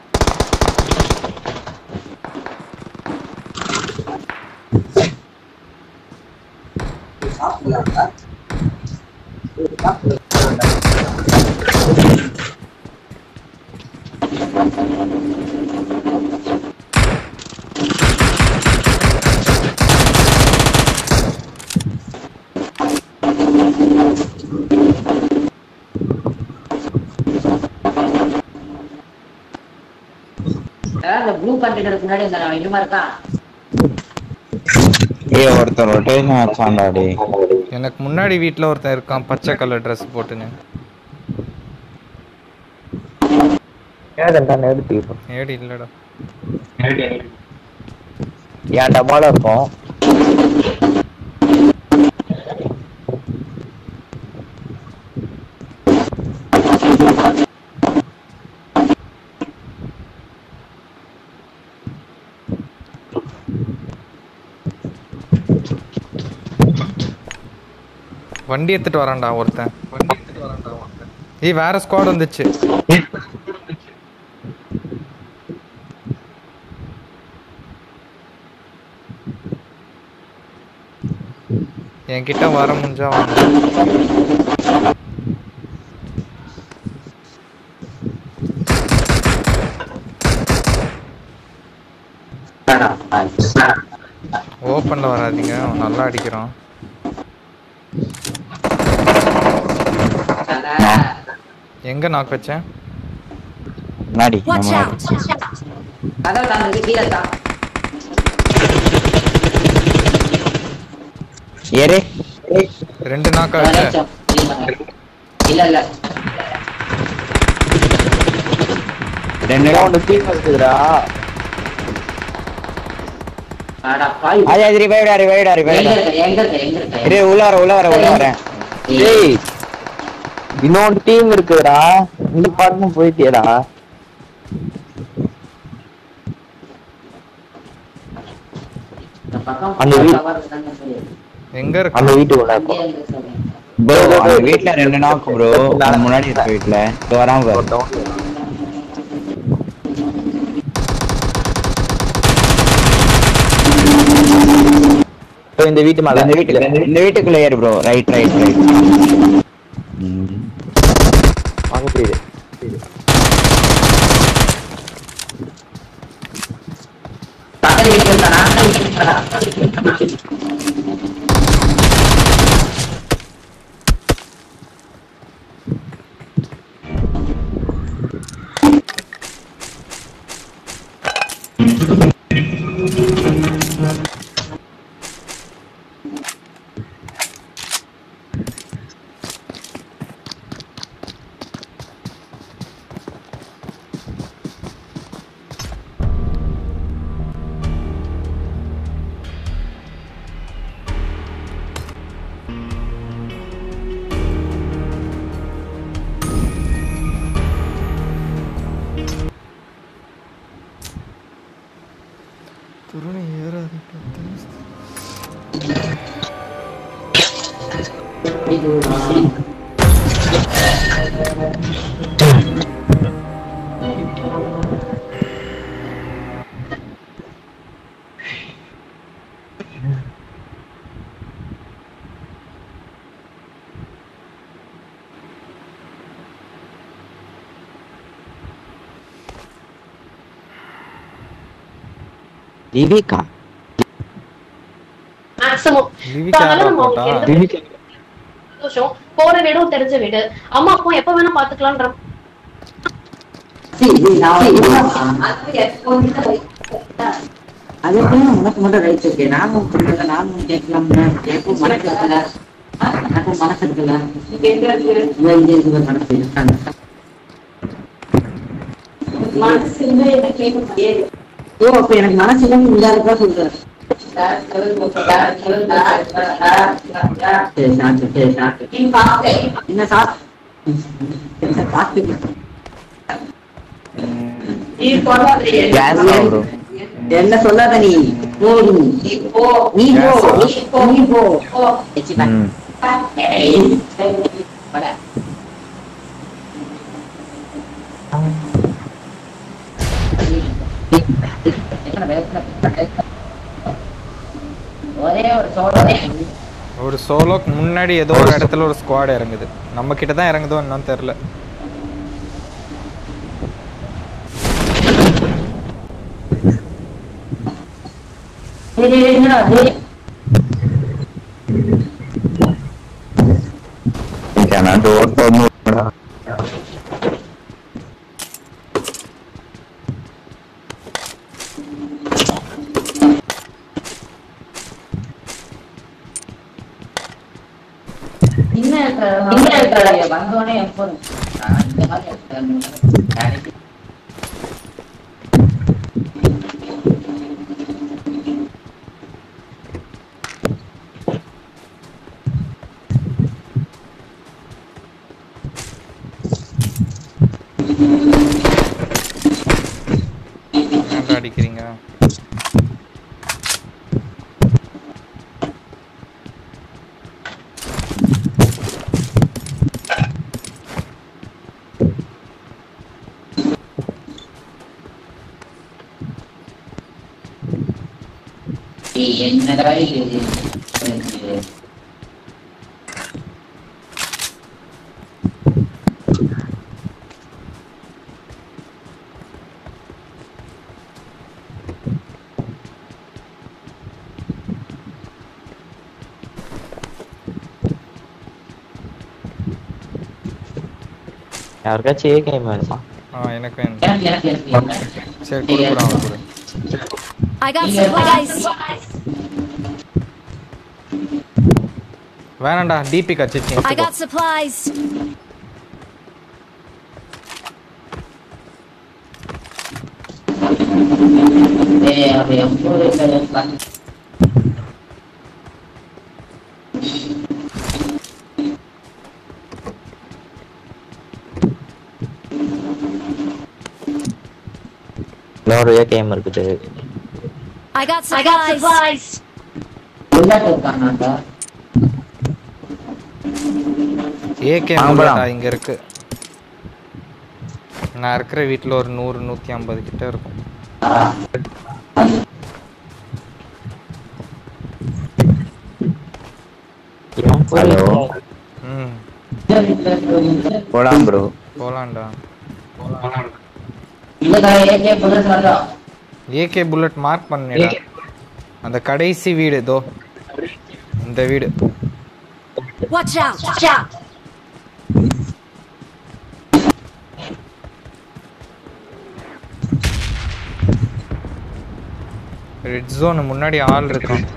அதான் அந்த ப்ளூ கண்டெய்னருக்கு முன்னாடி இந்த இன்னுமா இருக்கான் ஏ ஒருத்தன் ரொட்டேஷன் ஆச்சான்டா டே எனக்கு முன்னாடி வீட்ல ஒருத்தன் இருக்கான் பச்சை கலர் ட்ரெஸ் போட்டுன்னு ஏதா எடுத்து ஏடி இல்லடா என் டப்பால இருக்கும் வண்டி எடுத்துட்டு வரான்டா ஒருத்தன் ஏய் வேற ஸ்குவாட் வந்துச்சு என்கிட்ட வர முடிஞ்சா வாங்க வாடா ஓப்பனில் வராதீங்க அவன் நல்லா அடிக்கிறான் எங்கே நாக் வச்சேன் முன்னாடி Watch நம்ம out! கதவு தாங்க கீழே தான் ஏறு ரெண்டு நாக்கா வச்ச இல்ல இல்ல ரெண்டு ஒன்று டீம் இருக்குதுடா வாடா பாய் அது அது ரிவைடா ரிவைடா எங்க ரிவைடா இருக்க எங்க இருக்க எங்க இருக்க இரு உள்ள வர உள்ள வர உள்ள வரேன் டேய் இன்னொன்று டீம் இருக்குதுடா இந்த பாட்டுன்னு போயிட்டியடா இந்த பக்கம் அந்த வீ- cover தாங்க சொல்லு. எங்கே இருக்கு அந்த வீட்டுக்குள்ள இங்கே இருக்கு சொல்றேன். ப்ரோ அந்த வீட்ல ரெண்டு நாக்கு ப்ரோ அந்த முன்னாடி இருக்க வீட்ல இது வராம பாரு இப்போ இந்த வீட்டு மேல இந்த வீட்டுக்கு இந்த வீட்டுக்குள்ள ஏறு ப்ரோ ரைட் ரைட் ரைட் வாங்க புரியுது பக்கத்து வீட்டுக்கு இருக்கானா? விவேகா மேக்ஸிமம் லிவிக் யாரா போட்டா சந்தோஷம் போற வீடும் தெரிஞ்ச வீடு அம்மா அப்பா எப்ப வேணா பாத்துக்கலான்ற சீ, சீ, நான் அது எப்படி உனக்கு மட்டும் ரைட் இருக்கு நானும் கொடுக்கல நானும் கேட்கலாம் கேட்கும் மனசு இருக்கல எனக்கும் மனசு இருக்கல இவன் இங்க இருக்கு பாரு மனசு இருக்காங்க மனசு இருந்தா என்ன கேட்க முடியாது ஓ அப்ப எனக்கு மனசு இல்லைன்னு இந்த இருக்கா சொல்றேன் சரி சாப்பிட்டு சரி சாப்பிட்டு என்ன சாப்பிட்டு என்ன சாப்பிட்டு கேஸ் ப்ரோ என்ன சொல்லாத நீ போ நீ போ நீ போ நீ போ நீ போ எச்சி பா. ம் ஏய். வாடா. எத்தனை பேர்? ஒரே ஒரு சோழ ஒரு சோலோக்கு முன்னாடி ஏதோ ஒரு இடத்துல ஒரு ஸ்குவாட் இறங்குது நம்ம கிட்ட தான் இறங்குதோ என்னன்னு தெரியல என்னடா டேய் நான் டோர் திறந்து வந்தோடனே எப்போதும் நான் இந்த மாதிரி எடுத்தேன். ஏன்டா அடிக்கிறீங்க ஏய், என்னடா இது இது? யாருக்காச்சும் ஏ கேம் வேணுமா ஆ எனக்கு வேணும் எனக்கு எனக்கு எனக்கு எனக்கு. சரி கொடுக்குறான் கொடு I got supplies. வேணாம்டா டிபி கச்சிச்சு I got supplies. ஏய், அது எவ்வளவு இல்லை, இன்னொரு ஏ கேம் இருக்குது I got supplies. I got supplies. Bullet இருக்கானாண்டா ஏகே ஆமாடா. புல்லட்டா இங்க இருக்கு நான் இருக்கிற வீட்டில் ஒரு நூறு நூற்றி ஐம்பது கிட்ட இருக்கும் ஹலோ ம் போலாம் ப்ரோ போலாம்டா இல்லடா ஏகே புல்லட் வரலாம் ஏகே புல்லட் மார்க் பண்ணிடா அந்த கடைசி வீடு இதோ இந்த வீடு Watch out. Watch out. Red zone முன்னாடி ஆள் இருக்கான்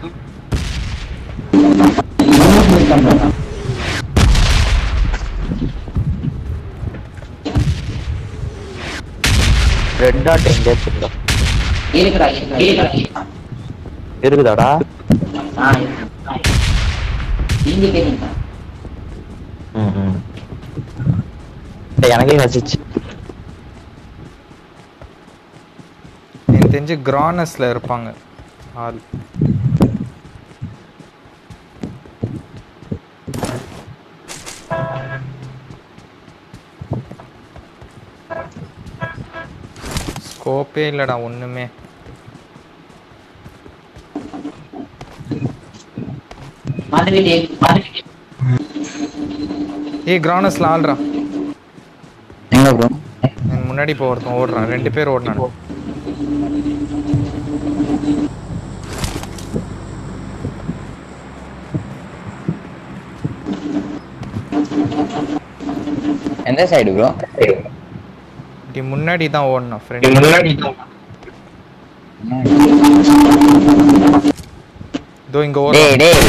ரெட் டாட் எங்கேயாச்சும் இருக்கா இருக்குடா இருக்குடா இருக்குடா இருக்குதாடா ஆ இருக்கு. நீங்க கேட்டீங்க ம் ம் டேய், எனக்கே கசிச்சு எனக்கு தெரிஞ்சு கிரானஸ்ல இருப்பாங்க ஆள் ஸ்கோப்பே இல்லடா ஒண்ணுமே மதுவிலே மதுவிலே ஏய் கிரானஸ்ல ஆள்றா எங்க ப்ரோ எனக்கு முன்னாடி இப்போ ஒருத்தன் ஓடுறான் ரெண்டு பேர் ஓடுனாங்க எந்த சைடு ப்ரோ இப்படி முன்னாடி தான் ஓடணும் ஃப்ரெண்ட் இதோ இங்க ஓடுறான் டேய் டேய்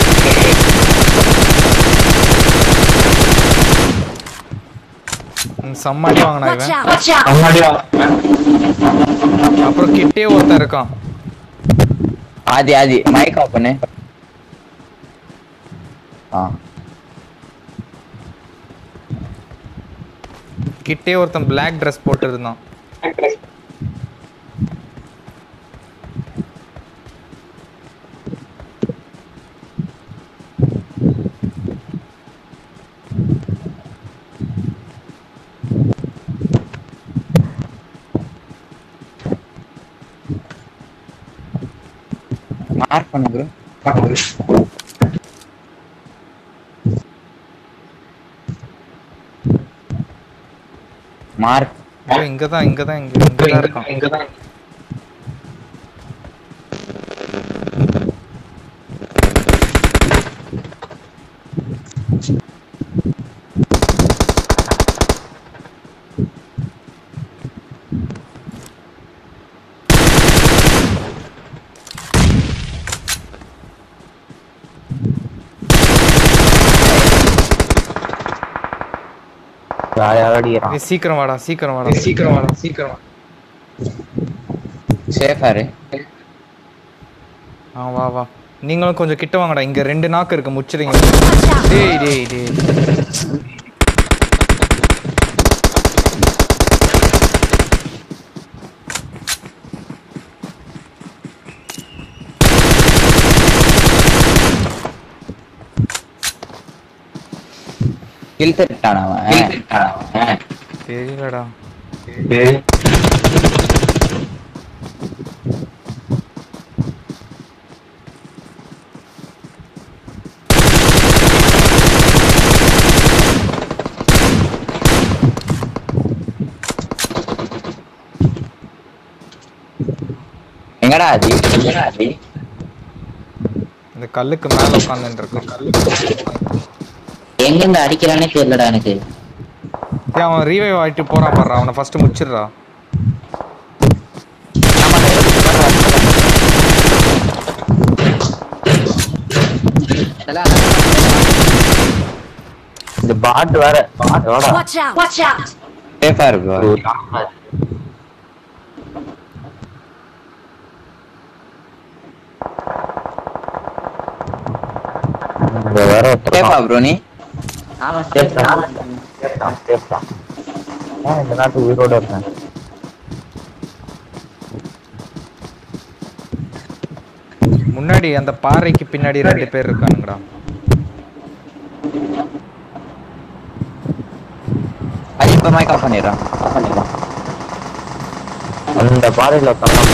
ம், செம்ம அடி வாங்கினா Watch இவன் out. Watch out. அப்புறம் கிட்டே ஒருத்தன் இருக்கான் ஆதி ஆதி மைக் ஆஃப் பண்ணு ஆ கிட்டே ஒருத்தன் Black ட்ரெஸ் போட்டு இருந்தான் மார்க் பண்ணு ப்ரோ மார்க் இதோ இங்க தான் இங்க தான் இங்க இங்க தான் இருக்கான் யார் யார் அடிக்கிறான் ஏய், சீக்கிரம் வாடா சீக்கிரம் வாடா சீக்கிரம் வாடா சீக்கிரம் வாடா சேஃபா இரு ஆ வா வா நீங்களும் கொஞ்சம் கிட்ட வாங்கடா இங்க ரெண்டு நாக்கு இருக்கு முச்சிடுங்க Watch out. டேய் டேய் டேய் இழுத்துட்டான் அவன் தெரியலடா எங்கடா ஆதி எங்கடா ஆதி இந்த கல்லுக்கு மேல உட்காந்துட்டு இருக்கோம் எங்கிருந்து அடிக்கிறானே தெரியலடா எனக்கு ஏய் அவன் ரீவைவ் ஆயிட்டு போறான் பாரு அவனை ஃபர்ஸ்ட் முடிச்சிடுறா இந்த பாட் வேற எவ்வளோ Watch out! Watch out! சேஃபா இருக்கு இந்த வேற சேஃபா ப்ரோ நீ ஆமா சேஃப் சார் தான் சேஃப் தான் சேஃப் தான் ஏன் இந்த நாட்டு உயிரோட இருக்கேன் முன்னாடி அந்த பாறைக்கு பின்னாடி ரெண்டு பேர் இருக்கானுங்கடா அது இப்ப மைக் ஆஃப் பண்ணிடுறான் ஆஃப் பண்ணிடுறான் அந்த பாறையில உட்காந்து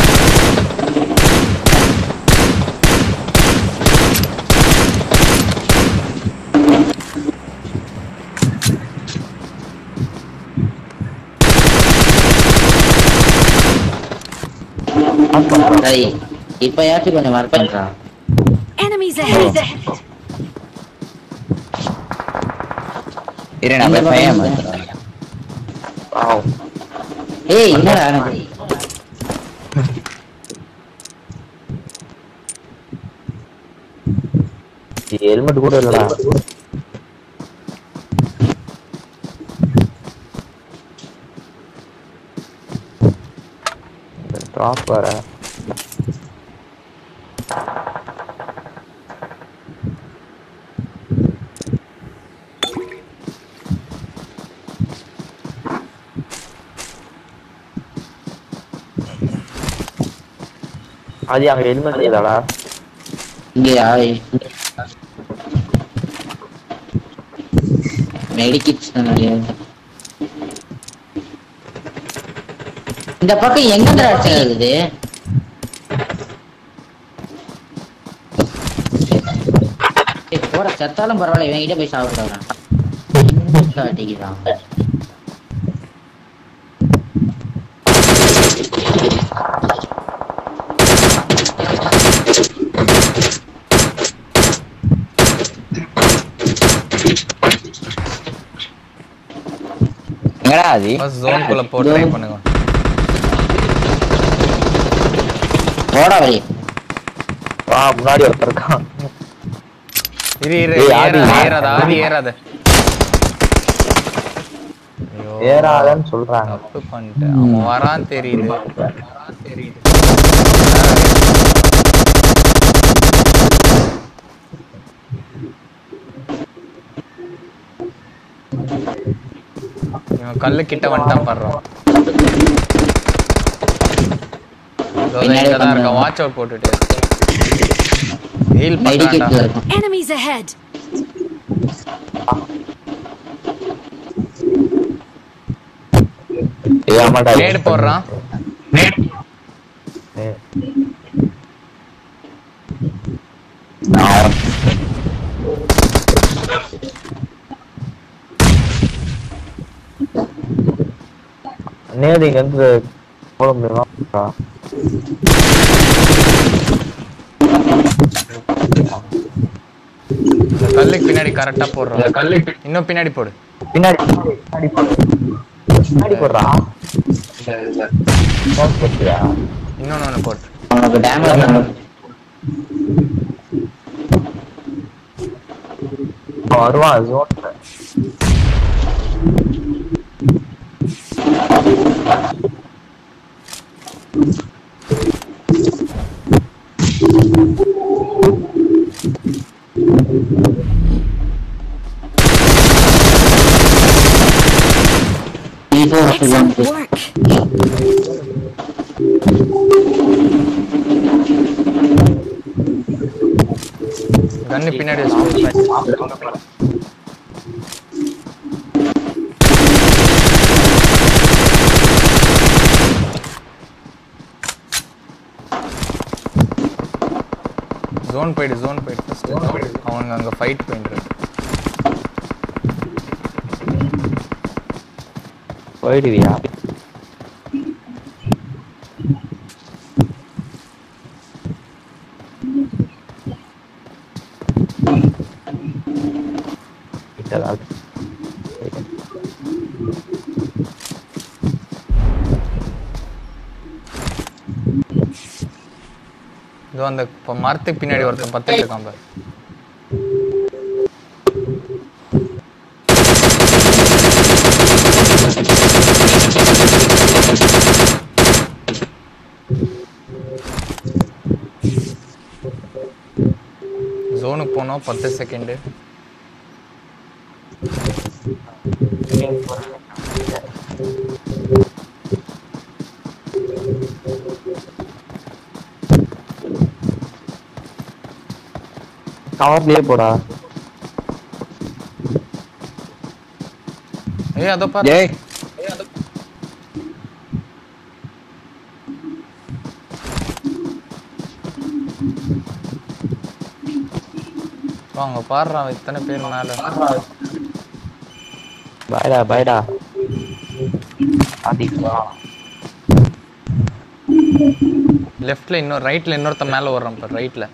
சரி இப்பயாச்சும் கொஞ்சம் ஒர்க் பண்றா Enemies ahead! இரு நான் போய் பையன் பாவம் ஏய் என்னடா ஆனது ஹெல்மெட் கூட இல்லடா டாப் வேற அது அங்க ஹெல்மெட் இல்லடா இங்கயா மெடிக்கிட்ஸ் இந்த பக்கம் எங்க திராட்சை இருக்குது ஏய், போட செத்தாலும் பரவாயில்ல இவன்கிட்ட போய் சாப்பிடுறான் காட்டிக்கிறான் எங்கடா அது ஃபர்ஸ்ட் ஜோனுக்குள்ள போ ட்ரை பண்ணுங்க போடா வரி வா முன்னாடி ஒருத்தர் இருக்கான் இரு இரு ஏய், ஆதி, ஏறாத ஆதி. ஏறாத ஆதி ஏறாத ஐயோ, ஏறாதன்னு சொல்றாங்க தப்பு பண்ணிட்டேன் அவன் வரான் தெரியுது தெரியுது இவன் கல்லு கிட்ட வந்துட்டான் பாடுறான் பின்னாடி இங்கதான் இருக்கான் பண்றான். வாட்ச் அவுட் போட்டுட்டு ஹீல் மெடிக்கிட்ல பண்றான்டா இருக்கும் Enemies ahead! ஏய் ஆமாடா நேடு போடுறான் ஏய், நேரு இங்க இருந்து போட முடியுமா இந்த கல்லுக்கு பின்னாடி கரெக்டா போடுறான் கல்லுக்கு இன்னும் பின்னாடி போடு பின்னாடி பின்னாடி போடு. பின்னாடி போடுறா Smoke போட்டியா? இன்னொன்னு ஒன்று போட்டு அவனுக்கு டேமேஜ் அவன் வருவான் ஜோன்ல Excellent work! கண்ணு பின்னாடி வச்சு ஜோன் போயிடு ஜோன் போயிடு ஃபர்ஸ்ட் அவனுங்க அங்க ஃபைட் பண்ணிட்டு போயிடுவியா கிட்டதான் இருக்கு. இதோ அந்த இப்போ மரத்துக்கு பின்னாடி ஒருத்தன் பத்துட்டு இருக்கான் பாரு ஜோனுக்கு போனோம் பத்து செகண்டு கவர்லயே போடா ஏய் அதோ பாரு ஏய் வாங்க பாடுறா இத்தனை பேர் மேல பாய்டா பாய்டா ஆதி லெஃப்ட்ல இன்னொரு ரைட்ல இன்னொருத்த மேல வர்றான் பாரு ரைட்ல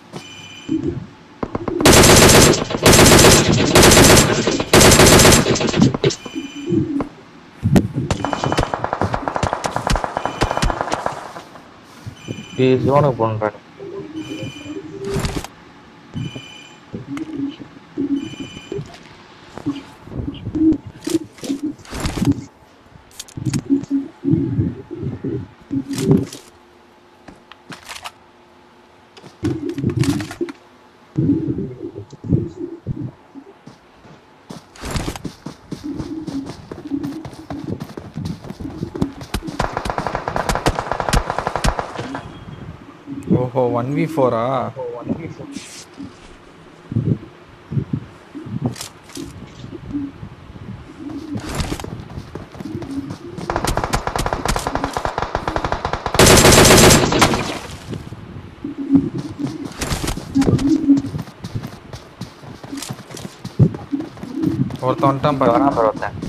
ஜோனுக்கு போன்றாரு ஓஹோ ஒன் வி ஃபோரா ஒருத்தன் வந்துட்டான் பாரு வரான் பாரு ஒருத்தன்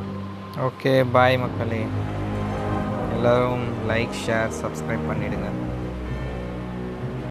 ஓகே பாய் மக்களே எல்லாரும் லைக் ஷேர் சப்ஸ்கிரைப் பண்ணிடுங்க